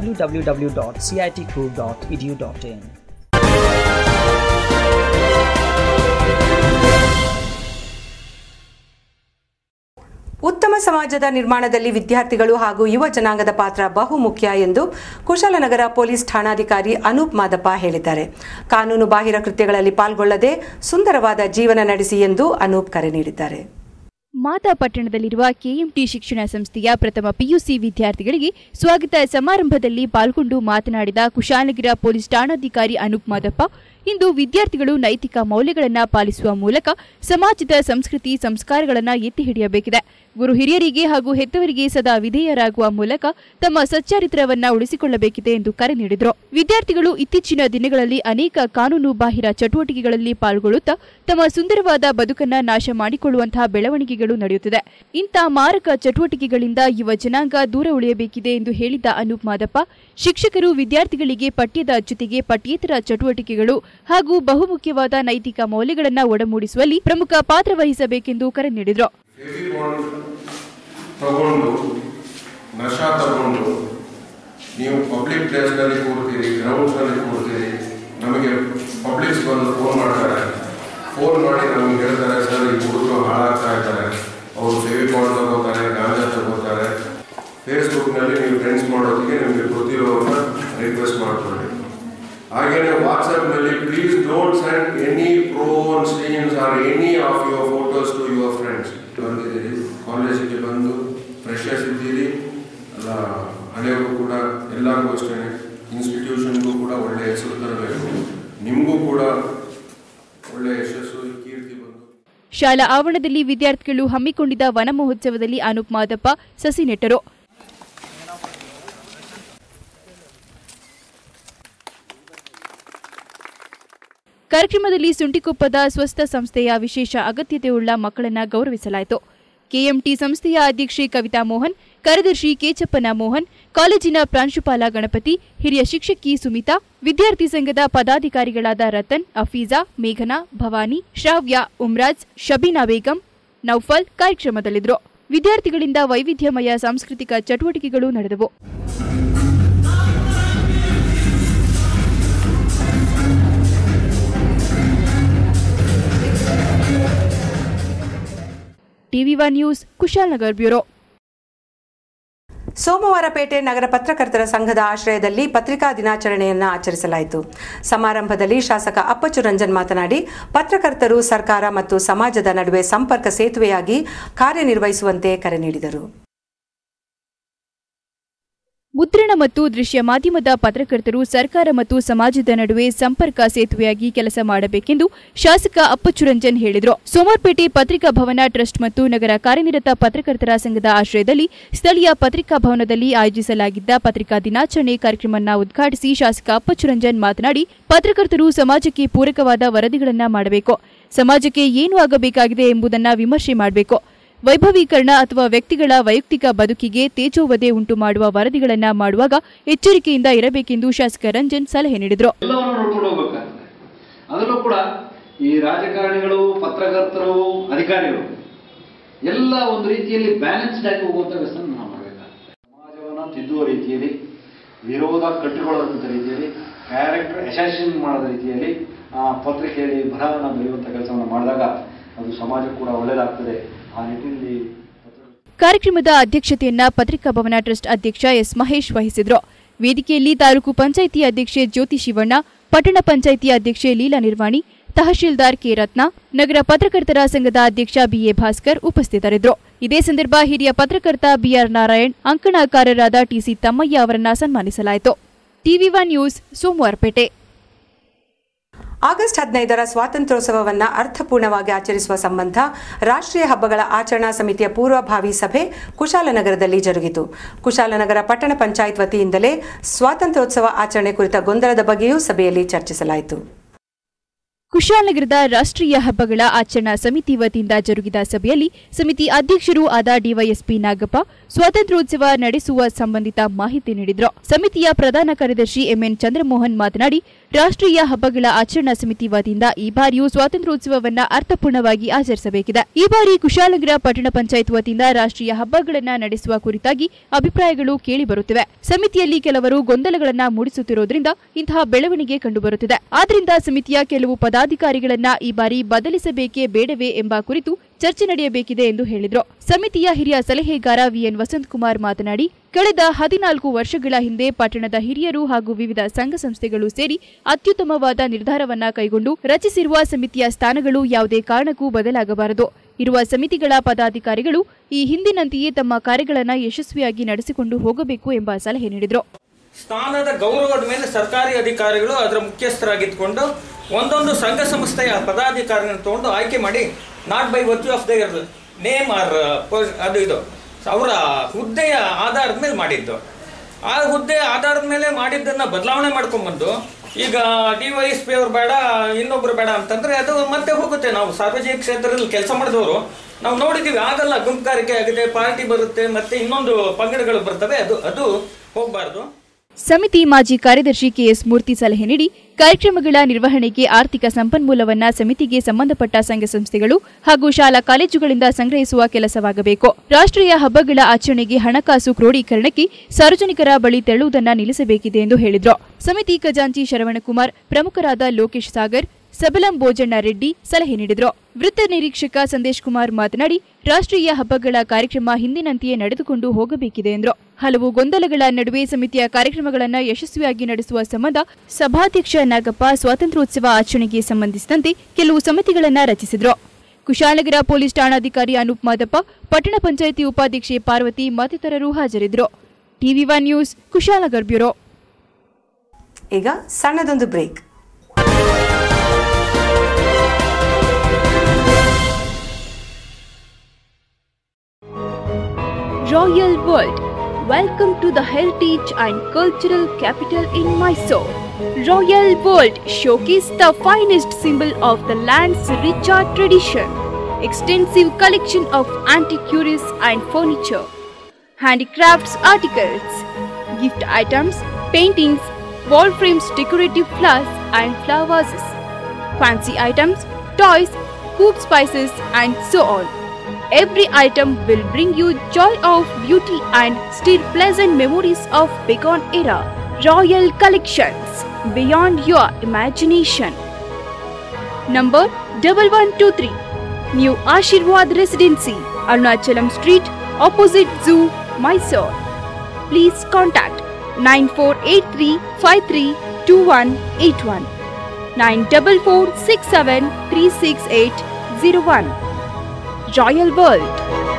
www.citcool.edu.in. ಉತ್ತಮ ಸಮಾಜದ ನಿರ್ಮಾಣದಲ್ಲಿ ವಿದ್ಯಾರ್ಥಿಗಳು ಹಾಗೂ ಯುವ ಜನಾಂಗದ ಪಾತ್ರ ಬಹುಮುಖ್ಯ ಎಂದು ಕುಶಾಲನಗರ ಪೊಲೀಸ್ ಠಾಣಾಧಿಕಾರಿ ಅನೂಪ್ ಮಾದಪ್ಪ ಹೇಳಿದ್ದಾರೆ ಕಾನೂನು ಬಾಹಿರ ಕೃತ್ಯಗಳಲ್ಲಿ ಪಾಲ್ಗೊಳ್ಳದೆ ಸುಂದರವಾದ ಜೀವನ ನಡೆಸಿ ಎಂದು ಅನೂಪ್ ಕರೆ ನೀಡಿದ್ದಾರೆ ಮಾತಾ ಪಟ್ಟಣದಲ್ಲಿರುವ ಕೆಎಂಟಿ ಶಿಕ್ಷಣ ಸಂಸ್ಥೆಯ ಪ್ರಥಮ ಪಿಯುಸಿ ವಿದ್ಯಾರ್ಥಿಗಳಿಗೆ ಸ್ವಾಗತ ಸಮಾರಂಭದಲ್ಲಿ ಪಾಲ್ಗೊಂಡು ಮಾತನಾಡಿದ ಕುಶಾಲನಗರ ಪೊಲೀಸ್ ಠಾಣಾಧಿಕಾರಿ ಅನೂಪ್ ಮಾದಪ್ಪ ಇಂದು ವಿದ್ಯಾರ್ಥಿಗಳು ನೈತಿಕ ಮೌಲ್ಯಗಳನ್ನು ಪಾಲಿಸುವ ಮೂಲಕ ಸಮಾಜದ ಸಂಸ್ಕೃತಿ ಸಂಸ್ಕಾರಗಳನ್ನು ಎತ್ತಿ ಹಿಡಿಯಬೇಕಿದೆ ಗುರು ಹಿರಿಯರಿಗೆ ಹಾಗೂ ಹೆತ್ತವರಿಗೆ ಸದಾ ವಿಧೇಯರಾಗುವ ಮೂಲಕ ತಮ್ಮ ಸಚ್ಚಾರಿತ್ರವನ್ನ ಉಳಿಸಿಕೊಳ್ಳಬೇಕಿದೆ ಎಂದು ಕರೆ ನೀಡಿದರು ವಿದ್ಯಾರ್ಥಿಗಳು ಇತ್ತೀಚಿನ ದಿನಗಳಲ್ಲಿ ಅನೇಕ ಕಾನೂನು ಬಾಹಿರ ಚಟುವಟಿಕೆಗಳಲ್ಲಿ ಪಾಲ್ಗೊಳ್ಳುತ್ತಾ ತಮ್ಮ ಸುಂದರವಾದ ಬದುಕನ್ನ ನಾಶ ಮಾಡಿಕೊಳ್ಳುವಂತಹ ಬೆಳವಣಿಗೆಗಳು ನಡೆಯುತ್ತಿದೆ ಇಂಥ ಮಾರಕ ಚಟುವಟಿಕೆಗಳಿಂದ ಯುವ ಜನಾಂಗ ದೂರ ಉಳಿಯಬೇಕಿದೆ ಎಂದು ಹೇಳಿದ ಅನೂಪ್ ಮಾದಪ್ಪ ಶಿಕ್ಷಕರು ವಿದ್ಯಾರ್ಥಿಗಳಿಗೆ ಪಠ್ಯದ ಜೊತೆಗೆ ಪಠ್ಯೇತರ ಚಟುವಟಿಕೆಗಳು ಹಾಗೂ ಬಹುಮುಖ್ಯವಾದ ನೈತಿಕ ಮೌಲ್ಯಗಳನ್ನು ಒಡಮೂಡಿಸುವಲ್ಲಿ ಪ್ರಮುಖ ಪಾತ್ರ ವಹಿಸಬೇಕೆಂದು ಕರೆ ನೀಡಿದರು ತಗೊಂಡು ನಶಾ ತಗೊಂಡು ನೀವು ಪಬ್ಲಿಕ್ ಪ್ಲೇಸ್ನಲ್ಲಿ ಕೂರ್ತೀರಿ ಗ್ರೌಂಡ್ಸ್ನಲ್ಲಿ ಕೂರ್ತೀರಿ ನಮಗೆ ಪಬ್ಲಿಕ್ಸ್ ಬಂದು ಫೋನ್ ಮಾಡ್ತಾರೆ ಫೋನ್ ಮಾಡಿ ನಮಗೆ ಹೇಳ್ತಾರೆ ಸರ್ ಈ ಹುಡುಗರು ಹಾಳಾಗ್ತಾ ಇದ್ದಾರೆ ಅವರು ಫೆವಿಕಾಲ್ ತಗೋತಾರೆ ಗಾಂಜಾ ತಗೋತಾರೆ ಫೇಸ್ಬುಕ್ನಲ್ಲಿ ನೀವು ಫ್ರೆಂಡ್ಸ್ ಮಾಡೋದಕ್ಕೆ ನಿಮಗೆ ಗೊತ್ತಿರೋರನ್ನ ರಿಕ್ವೆಸ್ಟ್ ಮಾಡ್ಕೊಳ್ಳಿ ಹಾಗೇನೆ ವಾಟ್ಸಪ್ನಲ್ಲಿ please don't send any porn scenes or any of your photos to your friends ಬಂದಿದ್ದೀರಿ ಕಾಲೇಜಿಗೆ ಬಂದು ಫ್ರೆಶರ್ಸ್ ಇದ್ದೀರಿ ಅಲ್ಲ ಹಳೆಯವರು ಕೂಡ ಎಲ್ಲರಿಗೂ ಅಷ್ಟೇ ಇನ್ಸ್ಟಿಟ್ಯೂಷನ್ಗೂ ಕೂಡ ಒಳ್ಳೆ ಹೆಸರು ತರಬೇಕು ನಿಮಗೂ ಕೂಡ ಒಳ್ಳೆ ಯಶಸ್ಸು ಕೀರ್ತಿ ಬಂದು ಶಾಲಾ ಆವರಣದಲ್ಲಿ ವಿದ್ಯಾರ್ಥಿಗಳು ಹಮ್ಮಿಕೊಂಡಿದ್ದ ವನ ಮಹೋತ್ಸವದಲ್ಲಿ ಅನೂಪ್ ಮಾದಪ್ಪ ಸಸಿ ನೆಟ್ಟರು ಕಾರ್ಯಕ್ರಮದಲ್ಲಿ ಸುಂಟಿಕೊಪ್ಪದ ಸ್ವಸ್ಥ ಸಂಸ್ಥೆಯ ವಿಶೇಷ ಅಗತ್ಯತೆಯುಳ್ಳ ಮಕ್ಕಳನ್ನ ಗೌರವಿಸಲಾಯಿತು ಕೆಎಂಟಿ ಸಂಸ್ಥೆಯ ಅಧ್ಯಕ್ಷೆ ಕವಿತಾ ಮೋಹನ್ ಕಾರ್ಯದರ್ಶಿ ಕೇಚಪ್ಪನ ಮೋಹನ್ ಕಾಲೇಜಿನ ಪ್ರಾಂಶುಪಾಲ ಗಣಪತಿ ಹಿರಿಯ ಶಿಕ್ಷಕಿ ಸುಮಿತಾ ವಿದ್ಯಾರ್ಥಿ ಸಂಘದ ಪದಾಧಿಕಾರಿಗಳಾದ ರತನ್ ಅಫೀಜಾ ಮೇಘನಾ ಭವಾನಿ ಶ್ರಾವ್ಯ ಉಮ್ರಾಜ್ ಶಬೀನಾ ಬೇಗಂ ನೌಫಲ್ ಕಾರ್ಯಕ್ರಮದಲ್ಲಿದ್ದರು ವಿದ್ಯಾರ್ಥಿಗಳಿಂದ ವೈವಿಧ್ಯಮಯ ಸಾಂಸ್ಕೃತಿಕ ಚಟುವಟಿಕೆಗಳು ನಡೆದವು TV one news Kushalnagar bureau Somwarpet ನಗರ ಪತ್ರಕರ್ತರ ಸಂಘದ ಆಶ್ರಯದಲ್ಲಿ ಪತ್ರಿಕಾ ದಿನಾಚರಣೆಯನ್ನು ಆಚರಿಸಲಾಯಿತು ಸಮಾರಂಭದಲ್ಲಿ ಶಾಸಕ ಅಪ್ಪಚ್ಚು ರಂಜನ್ ಮಾತನಾಡಿ ಪತ್ರಕರ್ತರು ಸರ್ಕಾರ ಮತ್ತು ಸಮಾಜದ ನಡುವೆ ಸಂಪರ್ಕ ಸೇತುವೆಯಾಗಿ ಕಾರ್ಯನಿರ್ವಹಿಸುವಂತೆ ಕರೆ ನೀಡಿದರು ಮುದ್ರಣ ಮತ್ತು ದೃಶ್ಯ ಮಾಧ್ಯಮದ ಪತ್ರಕರ್ತರು ಸರ್ಕಾರ ಮತ್ತು ಸಮಾಜದ ನಡುವೆ ಸಂಪರ್ಕ ಸೇತುವೆಯಾಗಿ ಕೆಲಸ ಮಾಡಬೇಕೆಂದು ಶಾಸಕ ಅಪ್ಪಚ್ಚುರಂಜನ್ ಹೇಳಿದರು ಸೋಮವಾರಪೇಟೆ ಪತ್ರಿಕಾ ಭವನ ಟ್ರಸ್ಟ್ ಮತ್ತು ನಗರ ಕಾರ್ಯನಿರತ ಪತ್ರಕರ್ತರ ಸಂಘದ ಆಶ್ರಯದಲ್ಲಿ ಸ್ಥಳೀಯ ಪತ್ರಿಕಾ ಭವನದಲ್ಲಿ ಆಯೋಜಿಸಲಾಗಿದ್ದ ಪತ್ರಿಕಾ ದಿನಾಚರಣೆ ಕಾರ್ಯಕ್ರಮವನ್ನು ಉದ್ಘಾಟಿಸಿ ಶಾಸಕ ಅಪ್ಪಚ್ಚುರಂಜನ್ ಮಾತನಾಡಿ ಪತ್ರಕರ್ತರು ಸಮಾಜಕ್ಕೆ ಪೂರಕವಾದ ವರದಿಗಳನ್ನ ಮಾಡಬೇಕು ಸಮಾಜಕ್ಕೆ ಏನು ಆಗಬೇಕಾಗಿದೆ ಎಂಬುದನ್ನು ವಿಮರ್ಶೆ ಮಾಡಬೇಕು ವೈಭವೀಕರಣ ಅಥವಾ ವ್ಯಕ್ತಿಗಳ ವೈಯಕ್ತಿಕ ಬದುಕಿಗೆ ತೇಜೋವಧೆ ಉಂಟು ಮಾಡುವ ವರದಿಗಳನ್ನ ಮಾಡುವಾಗ ಎಚ್ಚರಿಕೆಯಿಂದ ಇರಬೇಕೆಂದು ಶಾಸಕ ರಂಜನ್ ಸಲಹೆ ನೀಡಿದರು ಎಲ್ಲವನ್ನು ನೋಡ್ಕೊಂಡು ಹೋಗ್ಬೇಕಾಗ್ತದೆ ಅದರಲ್ಲೂ ಕೂಡ ಈ ರಾಜಕಾರಣಿಗಳು ಪತ್ರಕರ್ತರು ಅಧಿಕಾರಿಗಳು ಎಲ್ಲ ಒಂದು ರೀತಿಯಲ್ಲಿ ಬ್ಯಾಲೆನ್ಸ್ಡ್ ಆಗಿ ಹೋಗುವಂಥ ವ್ಯವಸ್ಥೆ ನಾವು ಮಾಡಬೇಕಾಗ್ತದೆ ಸಮಾಜವನ್ನು ತಿದ್ದುವ ರೀತಿಯಲ್ಲಿ ವಿರೋಧ ಕಟ್ಟಿಕೊಳ್ಳುವಂಥ ರೀತಿಯಲ್ಲಿ ಕ್ಯಾರೆಕ್ಟರ್ ಅಸಾಸಿನ್ ಮಾಡದ ರೀತಿಯಲ್ಲಿ ಆ ಪತ್ರಿಕೆಯಲ್ಲಿ ಬರಹವನ್ನು ಬರೆಯುವಂಥ ಕೆಲಸವನ್ನು ಮಾಡಿದಾಗ ಅದು ಸಮಾಜ ಕೂಡ ಒಳ್ಳೆಯದಾಗ್ತದೆ ಆ ನಿಟ್ಟಿನಲ್ಲಿ ಕಾರ್ಯಕ್ರಮದ ಅಧ್ಯಕ್ಷತೆಯನ್ನ ಪತ್ರಿಕಾ ಭವನ ಟ್ರಸ್ಟ್ ಅಧ್ಯಕ್ಷ ಎಸ್ ಮಹೇಶ್ ವಹಿಸಿದ್ರು ವೇದಿಕೆಯಲ್ಲಿ ತಾಲೂಕು ಪಂಚಾಯಿತಿ ಅಧ್ಯಕ್ಷೆ ಜ್ಯೋತಿ ಶಿವಣ್ಣ ಪಟ್ಟಣ ಪಂಚಾಯಿತಿ ಅಧ್ಯಕ್ಷೆ ಲೀಲಾ ನಿರ್ವಾಣಿ ತಹಶೀಲ್ದಾರ್ ಕೆ ರತ್ನ ನಗರ ಪತ್ರಕರ್ತರ ಸಂಘದ ಅಧ್ಯಕ್ಷ ಬಿಎ ಭಾಸ್ಕರ್ ಉಪಸ್ಥಿತರಿದ್ದರು ಇದೇ ಸಂದರ್ಭ ಹಿರಿಯ ಪತ್ರಕರ್ತ ಬಿಆರ್ ನಾರಾಯಣ್ ಅಂಕಣಕಾರರಾದ ಟಿಸಿ ತಮ್ಮಯ್ಯ ಅವರನ್ನ ಸನ್ಮಾನಿಸಲಾಯಿತು TV one news Somwarpet August ಹದಿನೈದರ ಸ್ವಾತಂತ್ರ್ಯೋತ್ಸವವನ್ನು ಅರ್ಥಪೂರ್ಣವಾಗಿ ಆಚರಿಸುವ ಸಂಬಂಧ ರಾಷ್ಟ್ರೀಯ ಹಬ್ಬಗಳ ಆಚರಣಾ ಸಮಿತಿಯ ಪೂರ್ವಭಾವಿ ಸಭೆ ಕುಶಾಲನಗರದಲ್ಲಿ ಜರುಗಿತು ಕುಶಾಲನಗರ ಪಟ್ಟಣ ಪಂಚಾಯತ್ ವತಿಯಿಂದಲೇ ಸ್ವಾತಂತ್ರ್ಯೋತ್ಸವ ಆಚರಣೆ ಕುರಿತ ಗೊಂದಲದ ಬಗ್ಗೆಯೂ ಸಭೆಯಲ್ಲಿ ಚರ್ಚಿಸಲಾಯಿತು ಕುಶಾಲನಗರದ ರಾಷ್ಟ್ರೀಯ ಹಬ್ಬಗಳ ಆಚರಣಾ ಸಮಿತಿ ವತಿಯಿಂದ ಜರುಗಿದ ಸಭೆಯಲ್ಲಿ ಸಮಿತಿ ಅಧ್ಯಕ್ಷರು ಆದ ಡಿವೈಎಸ್ಪಿ ನಾಗಪ್ಪ ಸ್ವಾತಂತ್ರ್ಯೋತ್ಸವ ನಡೆಸುವ ಸಂಬಂಧಿತ ಮಾಹಿತಿ ನೀಡಿದರು ಸಮಿತಿಯ ಪ್ರಧಾನ ಕಾರ್ಯದರ್ಶಿ ಎಂಎನ್ ಚಂದ್ರಮೋಹನ್ ಮಾತನಾಡಿ ರಾಷ್ಟ್ರೀಯ ಹಬ್ಬಗಳ ಆಚರಣಾ ಸಮಿತಿ ವತಿಯಿಂದ ಈ ಬಾರಿಯೂ ಸ್ವಾತಂತ್ರ್ಯೋತ್ಸವವನ್ನ ಅರ್ಥಪೂರ್ಣವಾಗಿ ಆಚರಿಸಬೇಕಿದೆ ಈ ಬಾರಿ ಕುಶಾಲನಗರ ಪಟ್ಟಣ ಪಂಚಾಯತ್ ವತಿಯಿಂದ ರಾಷ್ಟ್ರೀಯ ಹಬ್ಬಗಳನ್ನ ನಡೆಸುವ ಕುರಿತಾಗಿ ಅಭಿಪ್ರಾಯಗಳು ಕೇಳಿಬರುತ್ತಿವೆ ಸಮಿತಿಯಲ್ಲಿ ಕೆಲವರು ಗೊಂದಲಗಳನ್ನ ಮೂಡಿಸುತ್ತಿರುವುದರಿಂದ ಇಂತಹ ಬೆಳವಣಿಗೆ ಕಂಡುಬರುತ್ತಿದೆ ಆದ್ರಿಂದ ಸಮಿತಿಯ ಕೆಲವು ಪದಾಧಿಕಾರಿಗಳನ್ನ ಈ ಬಾರಿ ಬದಲಿಸಬೇಕೇ ಬೇಡವೇ ಎಂಬ ಕುರಿತು ಚರ್ಚೆ ನಡೆಯಬೇಕಿದೆ ಎಂದು ಹೇಳಿದರು ಸಮಿತಿಯ ಹಿರಿಯ ಸಲಹೆಗಾರ ವಿಎನ್ ವಸಂತಕುಮಾರ್ ಮಾತನಾಡಿ ಕಳೆದ ಹದಿನಾಲ್ಕು ವರ್ಷಗಳ ಹಿಂದೆ ಪಟ್ಟಣದ ಹಿರಿಯರು ಹಾಗೂ ವಿವಿಧ ಸಂಘ ಸಂಸ್ಥೆಗಳು ಸೇರಿ ಅತ್ಯುತ್ತಮವಾದ ನಿರ್ಧಾರವನ್ನ ಕೈಗೊಂಡು ರಚಿಸಿರುವ ಸಮಿತಿಯ ಸ್ಥಾನಗಳು ಯಾವುದೇ ಕಾರಣಕ್ಕೂ ಬದಲಾಗಬಾರದು ಇರುವ ಸಮಿತಿಗಳ ಪದಾಧಿಕಾರಿಗಳು ಈ ಹಿಂದಿನಂತೆಯೇ ತಮ್ಮ ಕಾರ್ಯಗಳನ್ನು ಯಶಸ್ವಿಯಾಗಿ ನಡೆಸಿಕೊಂಡು ಹೋಗಬೇಕು ಎಂಬ ಸಲಹೆ ನೀಡಿದರು ಸ್ಥಾನದ ಗೌರವದ ಮೇಲೆ ಸರ್ಕಾರಿ ಅಧಿಕಾರಿಗಳು ಅದರ ಮುಖ್ಯಸ್ಥರಾಗಿದ್ದುಕೊಂಡು ಒಂದೊಂದು ಸಂಘ ಸಂಸ್ಥೆಯ ಪದಾಧಿಕಾರಿಗಳನ್ನು ತಗೊಂಡು ಆಯ್ಕೆ ಮಾಡಿ not by virtue of their name or ಅದು ಇದು ಅವರ ಹುದ್ದೆಯ ಆಧಾರದ ಮೇಲೆ ಮಾಡಿದ್ದು ಆ ಹುದ್ದೆ ಆಧಾರದ ಮೇಲೆ ಮಾಡಿದ್ದನ್ನ ಬದಲಾವಣೆ ಮಾಡ್ಕೊಂಡ್ಬಂದು ಈಗ ಡಿ ವೈ ಎಸ್ ಪಿ ಅವ್ರು ಬೇಡ ಇನ್ನೊಬ್ರು ಬೇಡ ಅಂತಂದ್ರೆ ಅದು ಮತ್ತೆ ಹೋಗುತ್ತೆ ನಾವು ಸಾರ್ವಜನಿಕ ಕ್ಷೇತ್ರದಲ್ಲಿ ಕೆಲಸ ಮಾಡಿದವರು ನಾವು ನೋಡಿದೀವಿ ಆಗಲ್ಲ ಗುಂಪುಗಾರಿಕೆ ಆಗಿದೆ ಪಾರ್ಟಿ ಬರುತ್ತೆ ಮತ್ತೆ ಇನ್ನೊಂದು ಪಂಗಡಗಳು ಬರ್ತವೆ ಅದು ಅದು ಹೋಗಬಾರ್ದು ಸಮಿತಿ ಮಾಜಿ ಕಾರ್ಯದರ್ಶಿ ಕೆಎಸ್ ಮೂರ್ತಿ ಸಲಹೆ ನೀಡಿ ಕಾರ್ಯಕ್ರಮಗಳ ನಿರ್ವಹಣೆಗೆ ಆರ್ಥಿಕ ಸಂಪನ್ಮೂಲವನ್ನ ಸಮಿತಿಗೆ ಸಂಬಂಧಪಟ್ಟ ಸಂಘ ಸಂಸ್ಥೆಗಳು ಹಾಗೂ ಶಾಲಾ ಕಾಲೇಜುಗಳಿಂದ ಸಂಗ್ರಹಿಸುವ ಕೆಲಸವಾಗಬೇಕು ರಾಷ್ಟ್ರೀಯ ಹಬ್ಬಗಳ ಆಚರಣೆಗೆ ಹಣಕಾಸು ಕ್ರೋಢೀಕರಣಕ್ಕೆ ಸಾರ್ವಜನಿಕರ ಬಳಿ ತೆರಳುವುದನ್ನ ನಿಲ್ಲಿಸಬೇಕಿದೆ ಎಂದು ಹೇಳಿದರು ಸಮಿತಿ ಖಜಾಂಚಿ ಶರವಣಕುಮಾರ್ ಪ್ರಮುಖರಾದ ಲೋಕೇಶ್ ಸಾಗರ್ ಸಬಲಂ ಬೋಜಣ್ಣ ರೆಡ್ಡಿ ಸಲಹೆ ನೀಡಿದರು ವೃತ್ತ ನಿರೀಕ್ಷಕ ಸಂದೇಶ್ ಕುಮಾರ್ ಮಾತನಾಡಿ ರಾಷ್ಟ್ರೀಯ ಹಬ್ಬಗಳ ಕಾರ್ಯಕ್ರಮ ಹಿಂದಿನಂತೆಯೇ ನಡೆದುಕೊಂಡು ಹೋಗಬೇಕಿದೆ ಎಂದರು ಹಲವು ಗೊಂದಲಗಳ ನಡುವೆ ಸಮಿತಿಯ ಕಾರ್ಯಕ್ರಮಗಳನ್ನು ಯಶಸ್ವಿಯಾಗಿ ನಡೆಸುವ ಸಂಬಂಧ ಸಭಾಧ್ಯಕ್ಷ ನಾಗಪ್ಪ ಸ್ವಾತಂತ್ರ್ಯೋತ್ಸವ ಆಚರಣೆಗೆ ಸಂಬಂಧಿಸಿದಂತೆ ಕೆಲವು ಸಮಿತಿಗಳನ್ನು ರಚಿಸಿದರು ಕುಶಾಲನಗರ ಪೊಲೀಸ್ ಠಾಣಾಧಿಕಾರಿ ಅನೂಪ್ ಮಾದಪ್ಪ ಪಟ್ಟಣ ಪಂಚಾಯಿತಿ ಉಪಾಧ್ಯಕ್ಷೆ ಪಾರ್ವತಿ ಮತ್ತಿತರರು ಹಾಜರಿದ್ದರು TV one news Kushalnagar bureau ಈಗ ಸಣ್ಣದೊಂದು break Royal World. Welcome to the heritage and cultural capital in Mysore. Royal World showcase the finest symbol of the land's richer tradition. Extensive collection of antiquities and furniture, handicrafts articles, gift items, paintings, wall frames, decorative flowers and flower vases, fancy items, toys, cooked spices and so on. Every item will bring you joy of beauty and still pleasant memories of bygone era. Royal collections beyond your imagination. Number 1123 New Ashirwad Residency, Arunachalam Street, opposite Zoo, Mysore. Please contact 9483532181 944673680 Royal World.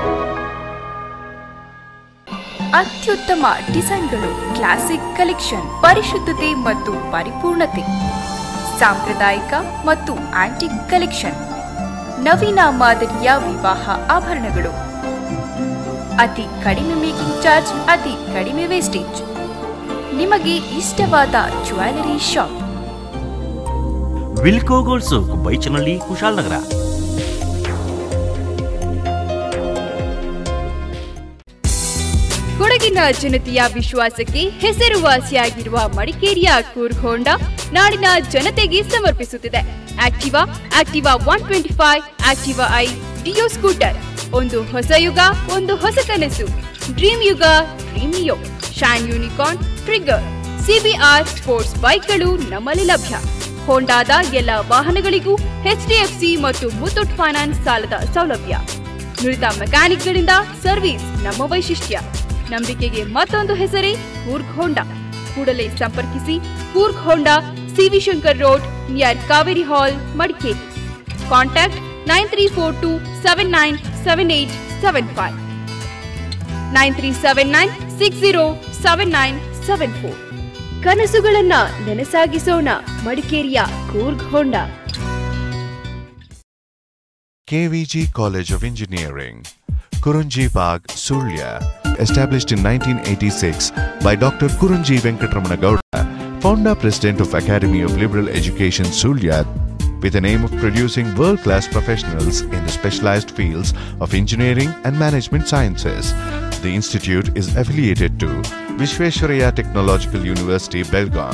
ಅತ್ಯುತ್ತಮ ಡಿಸೈನ್ಗಳು classic collection ಪರಿಶುದ್ಧತೆ ಮತ್ತು ಪರಿಪೂರ್ಣತೆ ಸಾಂಪ್ರದಾಯಿಕ ಮತ್ತು antique collection ನವೀನ ಮಾದರಿಯ ವಿವಾಹ ಆಭರಣಗಳು ಅತಿ ಕಡಿಮೆ making charge ಅತಿ ಕಡಿಮೆ ವೇಸ್ಟೇಜ್ ನಿಮಗೆ ಇಷ್ಟವಾದ ಜ್ಯುವೆಲರಿ ಶಾಪ್ ವಿಲ್ಕೋ ಗೋಲ್ಡ್ ಸೋಕ್ ಬೈಚನಹಳ್ಳಿ ಕುಶಾಲನಗರ ಕೊಡಗಿನ ಜನತೆಯ ವಿಶ್ವಾಸಕ್ಕೆ ಹೆಸರುವಾಸಿಯಾಗಿರುವ ಮಡಿಕೇರಿಯ ಕೂರ್ಗ್ ಹೋಂಡಾ ನಾಡಿನ ಜನತೆಗೆ ಸಮರ್ಪಿಸುತ್ತಿದೆ Activa Activa one twenty five Activa i Dio scooter ಒಂದು ಹೊಸ ಯುಗ ಒಂದು ಹೊಸ ಕನಸು ಡ್ರೀಮ್ ಯುಗ dream neo shine unicorn trigger CBR sports ಬೈಕ್ಗಳು ನಮ್ಮಲ್ಲಿ ಲಭ್ಯ ಹೋಂಡಾದ ಎಲ್ಲ ವಾಹನಗಳಿಗೂ ಎಚ್ಡಿಎಫ್ಸಿ ಮತ್ತು ಮುತ್ತೂಟ್ ಫೈನಾನ್ಸ್ ಸಾಲದ ಸೌಲಭ್ಯ ನುರಿತ ಮೆಕ್ಯಾನಿಕ್ಗಳಿಂದ ಸರ್ವಿಸ್ ನಮ್ಮ ವೈಶಿಷ್ಟ್ಯ ನಂಬಿಕೆಗೆ ಮತ್ತೊಂದು ಹೆಸರೇ ಕೂರ್ಗ್ ಹೋಂಡಾ ಕೂಡಲೇ ಸಂಪರ್ಕಿಸಿ Coorg Honda CV Shankar road near Kaveri hall Madikeri contact nine three four two seven nine seven eight seven five nine three seven nine six zero seven nine seven four ಕನಸುಗಳನ್ನ ನನಸಾಗಿಸೋಣ ಮಡಿಕೇರಿಯ ಕೂರ್ಗ್ ಹೋಂಡಾ KVG College of Engineering, Kurunji Bagh, Surya, established in 1986 by Dr. Kurunji Venkatramana Gowda, founder president of Academy of Liberal Education Surya, with an aim of producing world-class professionals in the specialized fields of engineering and management sciences. The institute is affiliated to Vishveshwaraya Technological University, Belgaum.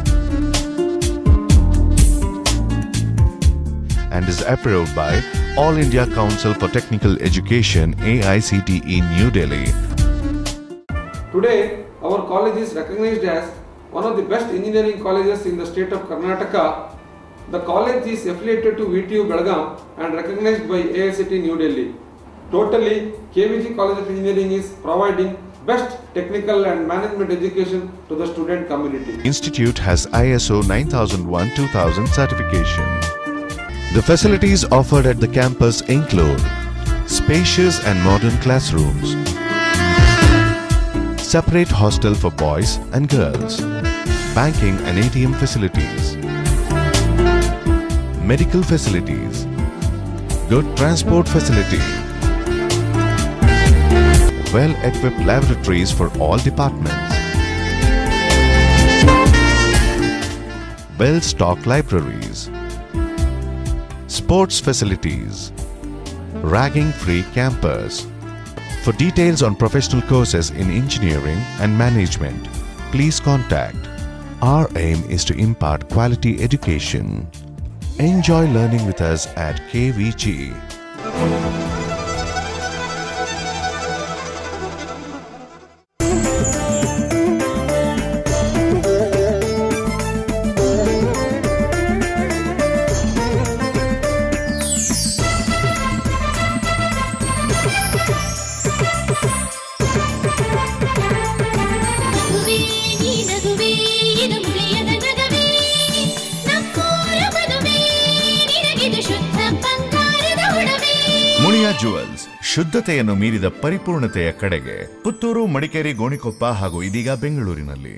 and is approved by All India Council for Technical Education AICTE New Delhi. Today, our college is recognized as one of the best engineering colleges in the state of Karnataka. The college is affiliated to VTU Belgaum and recognized by AICT New Delhi. Totally, KVG College of Engineering is providing best technical and management education to the student community. Institute has ISO 9001-2000 certification. The facilities offered at the campus include spacious and modern classrooms, separate hostel for boys and girls, banking and ATM facilities, medical facilities, good transport facility, well-equipped laboratories for all departments, well-stocked libraries, sports facilities, ragging free campus. For details on professional courses in engineering and management, please contact. Our aim is to impart quality education. Enjoy learning with us at KVG. ನಗುವೇ ನೀ ನಗುವೇ ಇದು ಮುಳಿಯದ ನಗವೇ ನಮ್ಮೂರ ಮದುವೆ ನಿನಗಿದು ಶುದ್ಧ ಬಂಗಾರದ ಒಡವೆ Muliya jewels ಶುದ್ಧತೆಯನ್ನು ಮೀರಿದ ಪರಿಪೂರ್ಣತೆಯ ಕಡೆಗೆ ಪುತ್ತೂರು ಮಡಿಕೇರಿ ಗೋಣಿಕೊಪ್ಪ ಹಾಗೂ ಇದೀಗ ಬೆಂಗಳೂರಿನಲ್ಲಿ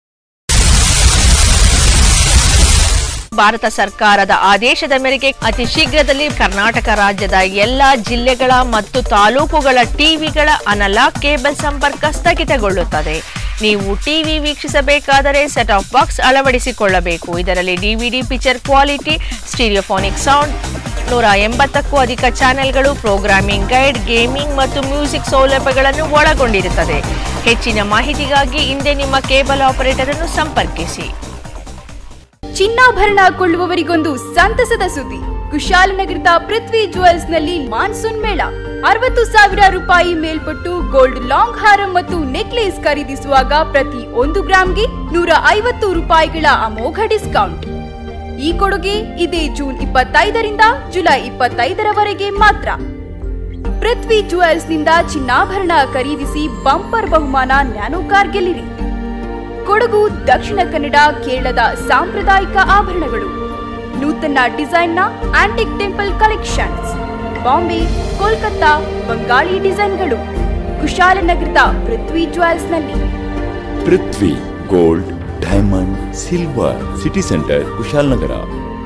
ಭಾರತ ಸರ್ಕಾರದ ಆದೇಶದ ಮೇರೆಗೆ ಅತಿ ಶೀಘ್ರದಲ್ಲಿ ಕರ್ನಾಟಕ ರಾಜ್ಯದ ಎಲ್ಲಾ ಜಿಲ್ಲೆಗಳ ಮತ್ತು ತಾಲೂಕುಗಳ ಟಿವಿಗಳ ಅನಲಾಗ್ ಕೇಬಲ್ ಸಂಪರ್ಕ ಸ್ಥಗಿತಗೊಳ್ಳುತ್ತದೆ ನೀವು ಟಿವಿ ವೀಕ್ಷಿಸಬೇಕಾದರೆ ಸೆಟ್ ಆಫ್ ಬಾಕ್ಸ್ ಅಳವಡಿಸಿಕೊಳ್ಳಬೇಕು ಇದರಲ್ಲಿ DVD picture quality stereophonic sound ನೂರ ಎಂಬತ್ತಕ್ಕೂ ಅಧಿಕ ಚಾನೆಲ್ಗಳು ಪ್ರೋಗ್ರಾಮಿಂಗ್ ಗೈಡ್ ಗೇಮಿಂಗ್ ಮತ್ತು ಮ್ಯೂಸಿಕ್ ಸೌಲಭ್ಯಗಳನ್ನು ಒಳಗೊಂಡಿರುತ್ತದೆ ಹೆಚ್ಚಿನ ಮಾಹಿತಿಗಾಗಿ ಹಿಂದೆ ನಿಮ್ಮ ಕೇಬಲ್ ಆಪರೇಟರ್ ಅನ್ನು ಸಂಪರ್ಕಿಸಿ ಚಿನ್ನಾಭರಣ ಕೊಳ್ಳುವವರಿಗೊಂದು ಸಂತಸದ ಸುದ್ದಿ ಕುಶಾಲನಗರದ ಪೃಥ್ವಿ ಜುವೆಲ್ಸ್ ನಲ್ಲಿ ಮಾನ್ಸೂನ್ ಮೇಳ ಅರವತ್ತು ಸಾವಿರ ರೂಪಾಯಿ ಮೇಲ್ಪಟ್ಟು ಗೋಲ್ಡ್ ಲಾಂಗ್ ಹಾರ ಮತ್ತು ನೆಕ್ಲೇಸ್ ಖರೀದಿಸುವಾಗ ಪ್ರತಿ ಒಂದು ಗ್ರಾಂಗೆ ನೂರ ಐವತ್ತು ರೂಪಾಯಿಗಳ ಅಮೋಘ ಡಿಸ್ಕೌಂಟ್ ಈ ಕೊಡುಗೆ ಇದೇ ಜೂನ್ ಇಪ್ಪತ್ತೈದರಿಂದ ಜುಲೈ ಇಪ್ಪತ್ತೈದರವರೆಗೆ ಮಾತ್ರ ಪೃಥ್ವಿ ಜುವೆಲ್ಸ್ ನಿಂದ ಚಿನ್ನಾಭರಣ ಖರೀದಿಸಿ ಬಂಪರ್ ಬಹುಮಾನ ನ್ಯಾನೋ ಕಾರ್ ಗೆಲ್ಲಿರಿ ಕೊಡಗು ದಕ್ಷಿಣ ಕನ್ನಡ ಕೇರಳದ ಸಾಂಪ್ರದಾಯಿಕ ಆಭರಣಗಳು ನೂತನ ಡಿಸೈನ್ನ antique temple collections Bombay Kolkata Bengali ಡಿಸೈನ್ಗಳು ಕುಶಾಲನಗರದ ಪೃಥ್ವಿ ಜ್ಯುವೆಲ್ಸ್ನಲ್ಲಿ Prithvi gold diamond silver city centre Kushalnagar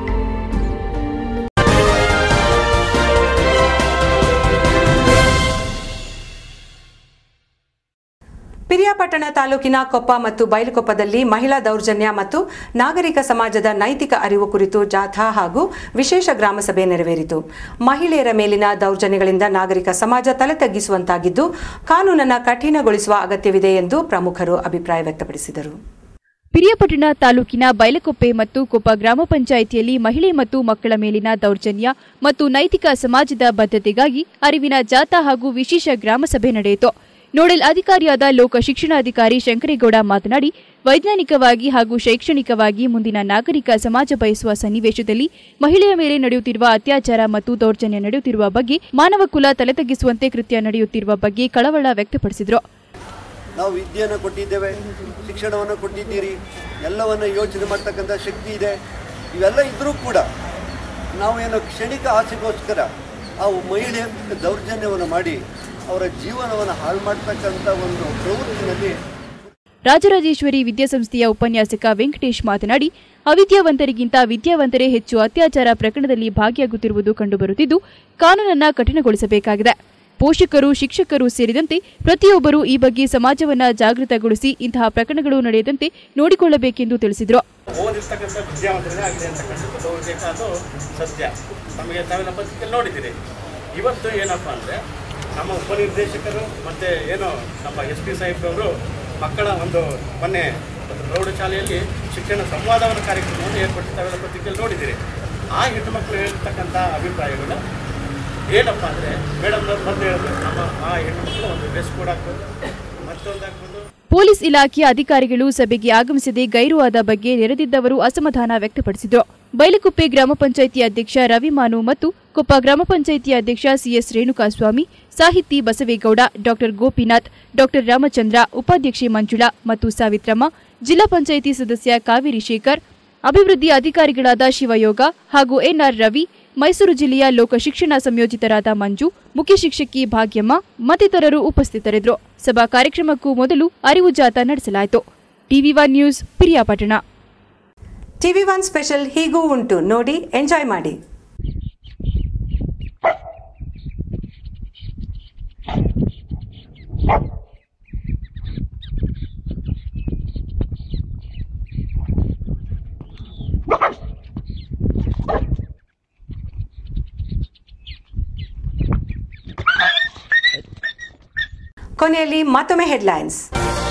Periyapatna ತಾಲೂಕಿನ ಕೊಪ್ಪ ಮತ್ತು ಬೈಲುಕೊಪ್ಪದಲ್ಲಿ ಮಹಿಳಾ ದೌರ್ಜನ್ಯ ಮತ್ತು ನಾಗರಿಕ ಸಮಾಜದ ನೈತಿಕ ಅರಿವು ಕುರಿತು ಜಾಥಾ ಹಾಗೂ ವಿಶೇಷ ಗ್ರಾಮಸಭೆ ನೆರವೇರಿತು ಮಹಿಳೆಯರ ಮೇಲಿನ ದೌರ್ಜನ್ಯಗಳಿಂದ ನಾಗರಿಕ ಸಮಾಜ ತಲೆ ತಗ್ಗಿಸುವಂತಾಗಿದ್ದು ಕಾನೂನನ್ನು ಕಠಿಣಗೊಳಿಸುವ ಅಗತ್ಯವಿದೆ ಎಂದು ಪ್ರಮುಖರು ಅಭಿಪ್ರಾಯ ವ್ಯಕ್ತಪಡಿಸಿದರು ಪಿರಿಯಾಪಟ್ಟಣ ತಾಲೂಕಿನ ಬೈಲಕೊಪ್ಪೆ ಮತ್ತು ಕೊಪ್ಪ ಗ್ರಾಮ ಪಂಚಾಯಿತಿಯಲ್ಲಿ ಮಹಿಳೆ ಮತ್ತು ಮಕ್ಕಳ ಮೇಲಿನ ದೌರ್ಜನ್ಯ ಮತ್ತು ನೈತಿಕ ಸಮಾಜದ ಬದ್ಧತೆಗಾಗಿ ಅರಿವಿನ ಜಾಥಾ ಹಾಗೂ ವಿಶೇಷ ಗ್ರಾಮಸಭೆ ನಡೆಯಿತು ನೋಡೆಲ್ ಅಧಿಕಾರಿಯಾದ ಲೋಕ ಶಿಕ್ಷಣಾಧಿಕಾರಿ ಶಂಕರೇಗೌಡ ಮಾತನಾಡಿ ವೈಜ್ಞಾನಿಕವಾಗಿ ಹಾಗೂ ಶೈಕ್ಷಣಿಕವಾಗಿ ಮುಂದಿನ ನಾಗರಿಕ ಸಮಾಜ ಬಯಸುವ ಸನ್ನಿವೇಶದಲ್ಲಿ ಮಹಿಳೆಯ ಮೇಲೆ ನಡೆಯುತ್ತಿರುವ ಅತ್ಯಾಚಾರ ಮತ್ತು ದೌರ್ಜನ್ಯ ನಡೆಯುತ್ತಿರುವ ಬಗ್ಗೆ ಮಾನವ ಕುಲ ತಲೆತಗ್ಗಿಸುವಂತೆ ಕೃತ್ಯ ನಡೆಯುತ್ತಿರುವ ಬಗ್ಗೆ ಕಳವಳ ವ್ಯಕ್ತಪಡಿಸಿದರು ನಾವು ವಿದ್ಯೆಯನ್ನು ಕೊಟ್ಟಿದ್ದೇವೆ ಶಿಕ್ಷಣವನ್ನು ಕೊಟ್ಟಿದ್ದೀರಿ ಎಲ್ಲವನ್ನು ಯೋಚನೆ ಮಾಡ್ತಕ್ಕಂಥ ಶಕ್ತಿ ಇದೆ ಇವೆಲ್ಲ ಇದ್ದರೂ ಕೂಡ ನಾವು ಏನೋ ಕ್ಷಣಿಕ ಆಸೆಗೋಸ್ಕರ ಆ ಮಹಿಳೆಯ ಮೇಲೆ ದೌರ್ಜನ್ಯವನ್ನು ಮಾಡಿ ಅವರ ಜೀವನವನ್ನು ಹಾಳು ಮಾಡ್ತಕ್ಕಂಥ ಒಂದು ಪ್ರವೃತ್ತಿನಲ್ಲಿ ರಾಜರಾಜೇಶ್ವರಿ ವಿದ್ಯಾಸಂಸ್ಥೆಯ ಉಪನ್ಯಾಸಕ ವೆಂಕಟೇಶ್ ಮಾತನಾಡಿ ಅವಿದ್ಯಾವಂತರಿಗಿಂತ ವಿದ್ಯಾವಂತರೇ ಹೆಚ್ಚು ಅತ್ಯಾಚಾರ ಪ್ರಕರಣದಲ್ಲಿ ಭಾಗಿಯಾಗುತ್ತಿರುವುದು ಕಂಡುಬರುತ್ತಿದ್ದು ಕಾನೂನನ್ನ ಕಠಿಣಗೊಳಿಸಬೇಕಾಗಿದೆ ಪೋಷಕರು ಶಿಕ್ಷಕರು ಸೇರಿದಂತೆ ಪ್ರತಿಯೊಬ್ಬರೂ ಈ ಬಗ್ಗೆ ಸಮಾಜವನ್ನ ಜಾಗೃತಗೊಳಿಸಿ ಇಂತಹ ಪ್ರಕರಣಗಳು ನಡೆಯದಂತೆ ನೋಡಿಕೊಳ್ಳಬೇಕೆಂದು ತಿಳಿಸಿದರು ಓದಿರ್ತಕ್ಕಂಥ ವಿದ್ಯಾವಂತರೇ ಆಗಿದೆ ಅಂತಕ್ಕಂಥದ್ದು ಬಹುತೇಕ ಅದು ಸತ್ಯ ನಮಗೆ ತಾವೆಲ್ಲ ಪತ್ರಿಕೆಯಲ್ಲಿ ನೋಡಿದ್ದೀರಿ ಇವತ್ತು ಏನಪ್ಪ ಅಂದರೆ ನಮ್ಮ ಉಪನಿರ್ದೇಶಕರು ಮತ್ತು ಏನು ನಮ್ಮ ಎಸ್ ಪಿ ಸಾಹೇಬ್ರವರು ಮಕ್ಕಳ ಒಂದು ಮೊನ್ನೆ ಒಂದು ಪ್ರೌಢಶಾಲೆಯಲ್ಲಿ ಶಿಕ್ಷಣ ಸಂವಾದವನ್ನ ಕಾರ್ಯಕ್ರಮವನ್ನು ಏರ್ಪಡಿಸಿ ತಾವೆಲ್ಲ ಪತ್ರಿಕೆಯಲ್ಲಿ ನೋಡಿದ್ದೀರಿ ಆ ಹೆಣ್ಣು ಮಕ್ಕಳು ಹೇಳ್ತಕ್ಕಂಥ ಅಭಿಪ್ರಾಯಗಳು ಏನಪ್ಪ ಅಂದರೆ ಮೇಡಮ್ನವ್ರು ಬಂದು ಹೇಳಿದ್ರು ನಮ್ಮ ಆ ಹೆಣ್ಣು ಮಕ್ಕಳು ಒಂದು ಡ್ರೆಸ್ ಕೋಡ್ ಹಾಕ್ಬೋದು ಮತ್ತೊಂದು ಹಾಕ್ಬೋದು ಪೊಲೀಸ್ ಇಲಾಖೆಯ ಅಧಿಕಾರಿಗಳು ಸಭೆಗೆ ಆಗಮಿಸದೆ ಗೈರುವಾದ ಬಗ್ಗೆ ನೆರೆದಿದ್ದವರು ಅಸಮಾಧಾನ ವ್ಯಕ್ತಪಡಿಸಿದರು ಬೈಲಕುಪ್ಪೆ ಗ್ರಾಮ ಪಂಚಾಯಿತಿ ಅಧ್ಯಕ್ಷ ರವಿಮಾನು ಮತ್ತು ಕೊಪ್ಪ ಗ್ರಾಮ ಪಂಚಾಯಿತಿ ಅಧ್ಯಕ್ಷ ಸಿಎಸ್ ರೇಣುಕಾಸ್ವಾಮಿ ಸಾಹಿತಿ ಬಸವೇಗೌಡ ಡಾಕ್ಟರ್ ಗೋಪಿನಾಥ್ ಡಾಕ್ಟರ್ ರಾಮಚಂದ್ರ ಉಪಾಧ್ಯಕ್ಷೆ ಮಂಜುಳಾ ಮತ್ತು ಸಾವಿತ್ರಮ್ಮ ಜಿಲ್ಲಾ ಪಂಚಾಯಿತಿ ಸದಸ್ಯ ಕಾವೇರಿ ಶೇಖರ್ ಅಭಿವೃದ್ಧಿ ಅಧಿಕಾರಿಗಳಾದ ಶಿವಯೋಗ ಹಾಗೂ ಎನ್ಆರ್ ರವಿ ಮೈಸೂರು ಜಿಲ್ಲೆಯ ಲೋಕ ಶಿಕ್ಷಣ ಸಂಯೋಜಿತರಾದ ಮಂಜು ಮುಖ್ಯ ಶಿಕ್ಷಕಿ ಭಾಗ್ಯಮ್ಮ ಮತ್ತಿತರರು ಉಪಸ್ಥಿತರಿದ್ದರು ಸಭಾ ಕಾರ್ಯಕ್ರಮಕ್ಕೂ ಮೊದಲು ಅರಿವು ಜಾಥಾ ನಡೆಸಲಾಯಿತು TV one news Periyapatna TV one special ಹೀಗೂ ಉಂಟು ನೋಡಿ ಎಂಜಾಯ್ ಮಾಡಿ ಕೊನೆಯಲ್ಲಿ ಮತ್ತೊಮ್ಮೆ ಹೆಡ್ಲೈನ್ಸ್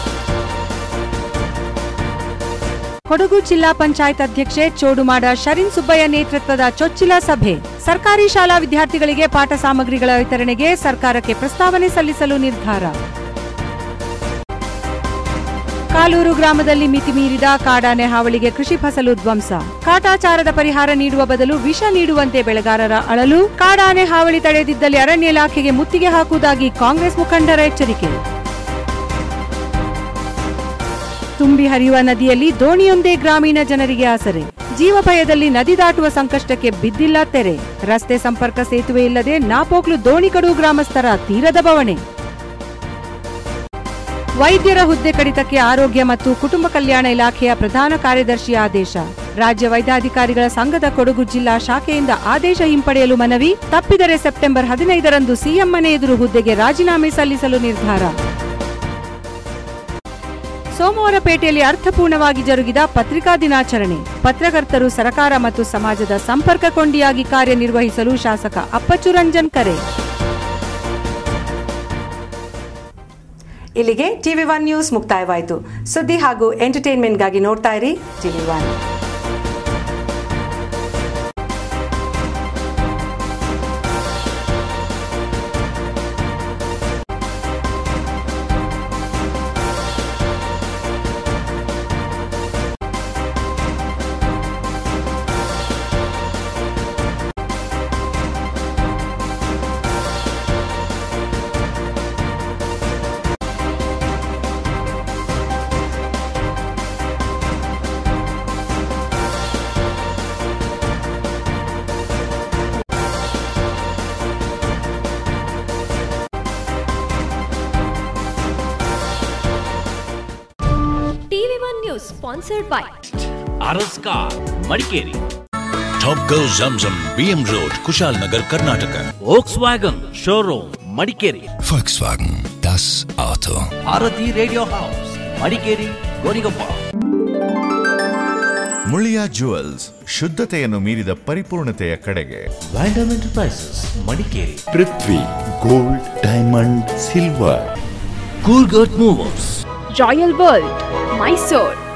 ಕೊಡಗು ಜಿಲ್ಲಾ ಪಂಚಾಯತ್ ಅಧ್ಯಕ್ಷೆ ಚೋಡುಮಾಡ ಶರೀನ್ ಸುಬ್ಬಯ್ಯ ನೇತೃತ್ವದ ಚೊಚ್ಚಿಲ ಸಭೆ ಸರ್ಕಾರಿ ಶಾಲಾ ವಿದ್ಯಾರ್ಥಿಗಳಿಗೆ ಪಾಠ ಸಾಮಗ್ರಿಗಳ ವಿತರಣೆಗೆ ಸರ್ಕಾರಕ್ಕೆ ಪ್ರಸ್ತಾವನೆ ಸಲ್ಲಿಸಲು ನಿರ್ಧಾರ ಕಾಲೂರು ಗ್ರಾಮದಲ್ಲಿ ಮಿತಿ ಮೀರಿದ ಕಾಡಾನೆ ಹಾವಳಿಗೆ ಕೃಷಿ ಫಸಲು ಧ್ವಂಸ ಕಾಟಾಚಾರದ ಪರಿಹಾರ ನೀಡುವ ಬದಲು ವಿಷ ನೀಡುವಂತೆ ಬೆಳೆಗಾರರ ಅಳಲು ಕಾಡಾನೆ ಹಾವಳಿ ತಡೆದಿದ್ದಲ್ಲಿ ಅರಣ್ಯ ಇಲಾಖೆಗೆ ಮುತ್ತಿಗೆ ಹಾಕುವುದಾಗಿ ಕಾಂಗ್ರೆಸ್ ಮುಖಂಡರ ಎಚ್ಚರಿಕೆ ತುಂಬಿ ಹರಿಯುವ ನದಿಯಲ್ಲಿ ದೋಣಿಯೊಂದೇ ಗ್ರಾಮೀಣ ಜನರಿಗೆ ಆಸರೆ ಜೀವಭಯದಲ್ಲಿ ನದಿ ದಾಟುವ ಸಂಕಷ್ಟಕ್ಕೆ ಬಿದ್ದಿಲ್ಲ ತೆರೆ ರಸ್ತೆ ಸಂಪರ್ಕ ಸೇತುವೆ ಇಲ್ಲದೆ ನಾಪೋಕ್ಲು ದೋಣಿಕಡು ಗ್ರಾಮಸ್ಥರ ತೀರದ ಬವಣೆ ವೈದ್ಯರ ಹುದ್ದೆ ಕಡಿತಕ್ಕೆ ಆರೋಗ್ಯ ಮತ್ತು ಕುಟುಂಬ ಕಲ್ಯಾಣ ಇಲಾಖೆಯ ಪ್ರಧಾನ ಕಾರ್ಯದರ್ಶಿ ಆದೇಶ ರಾಜ್ಯ ವೈದ್ಯಾಧಿಕಾರಿಗಳ ಸಂಘದ ಕೊಡಗು ಜಿಲ್ಲಾ ಶಾಖೆಯಿಂದ ಆದೇಶ ಹಿಂಪಡೆಯಲು ಮನವಿ ತಪ್ಪಿದರೆ ಸೆಪ್ಟೆಂಬರ್ ಹದಿನೈದರಂದು ಸಿಎಂ ಮನೆ ಎದುರು ಹುದ್ದೆಗೆ ರಾಜೀನಾಮೆ ಸಲ್ಲಿಸಲು ನಿರ್ಧಾರ ಸೋಮವಾರಪೇಟೆಯಲ್ಲಿ ಅರ್ಥಪೂರ್ಣವಾಗಿ ಜರುಗಿದ ಪತ್ರಿಕಾ ದಿನಾಚರಣೆ ಪತ್ರಕರ್ತರು ಸರಕಾರ ಮತ್ತು ಸಮಾಜದ ಸಂಪರ್ಕ ಕೊಂಡಿಯಾಗಿ ಕಾರ್ಯನಿರ್ವಹಿಸಲು ಶಾಸಕ ಅಪ್ಪಚ್ಚು ರಂಜನ್ ಕರೆ ಇಲ್ಲಿಗೆ ಟಿವಿ ಒನ್ ನ್ಯೂಸ್ ಮುಕ್ತಾಯವಾಯಿತು ಸುದ್ದಿ ಹಾಗೂ ಎಂಟರ್ಟೈನ್ಮೆಂಟ್ಗಾಗಿ ನೋಡ್ತಾ ಇರಿ TV one sponsored by Aras car Madikeri Top Go Zamzam BM Road, Kushal Nagar, Karnataka. Volkswagen showroom Madikeri Volkswagen, das Auto. Bharati radio house Madikeri Gonikoppa Muliya jewels ಶುದ್ಧತೆಯನ್ನು ಮೀರಿದ ಪರಿಪೂರ್ಣತೆಯ ಕಡೆಗೆ ವ್ಯಾಂಡಮ್ enterprises Madikeri Prithvi gold diamond silver ಕೂರ್ಗಟ್ ಮೂವರ್ಸ್ ರಾಯಲ್ ವರ್ಲ್ಡ್ ಮೈಸೂರ್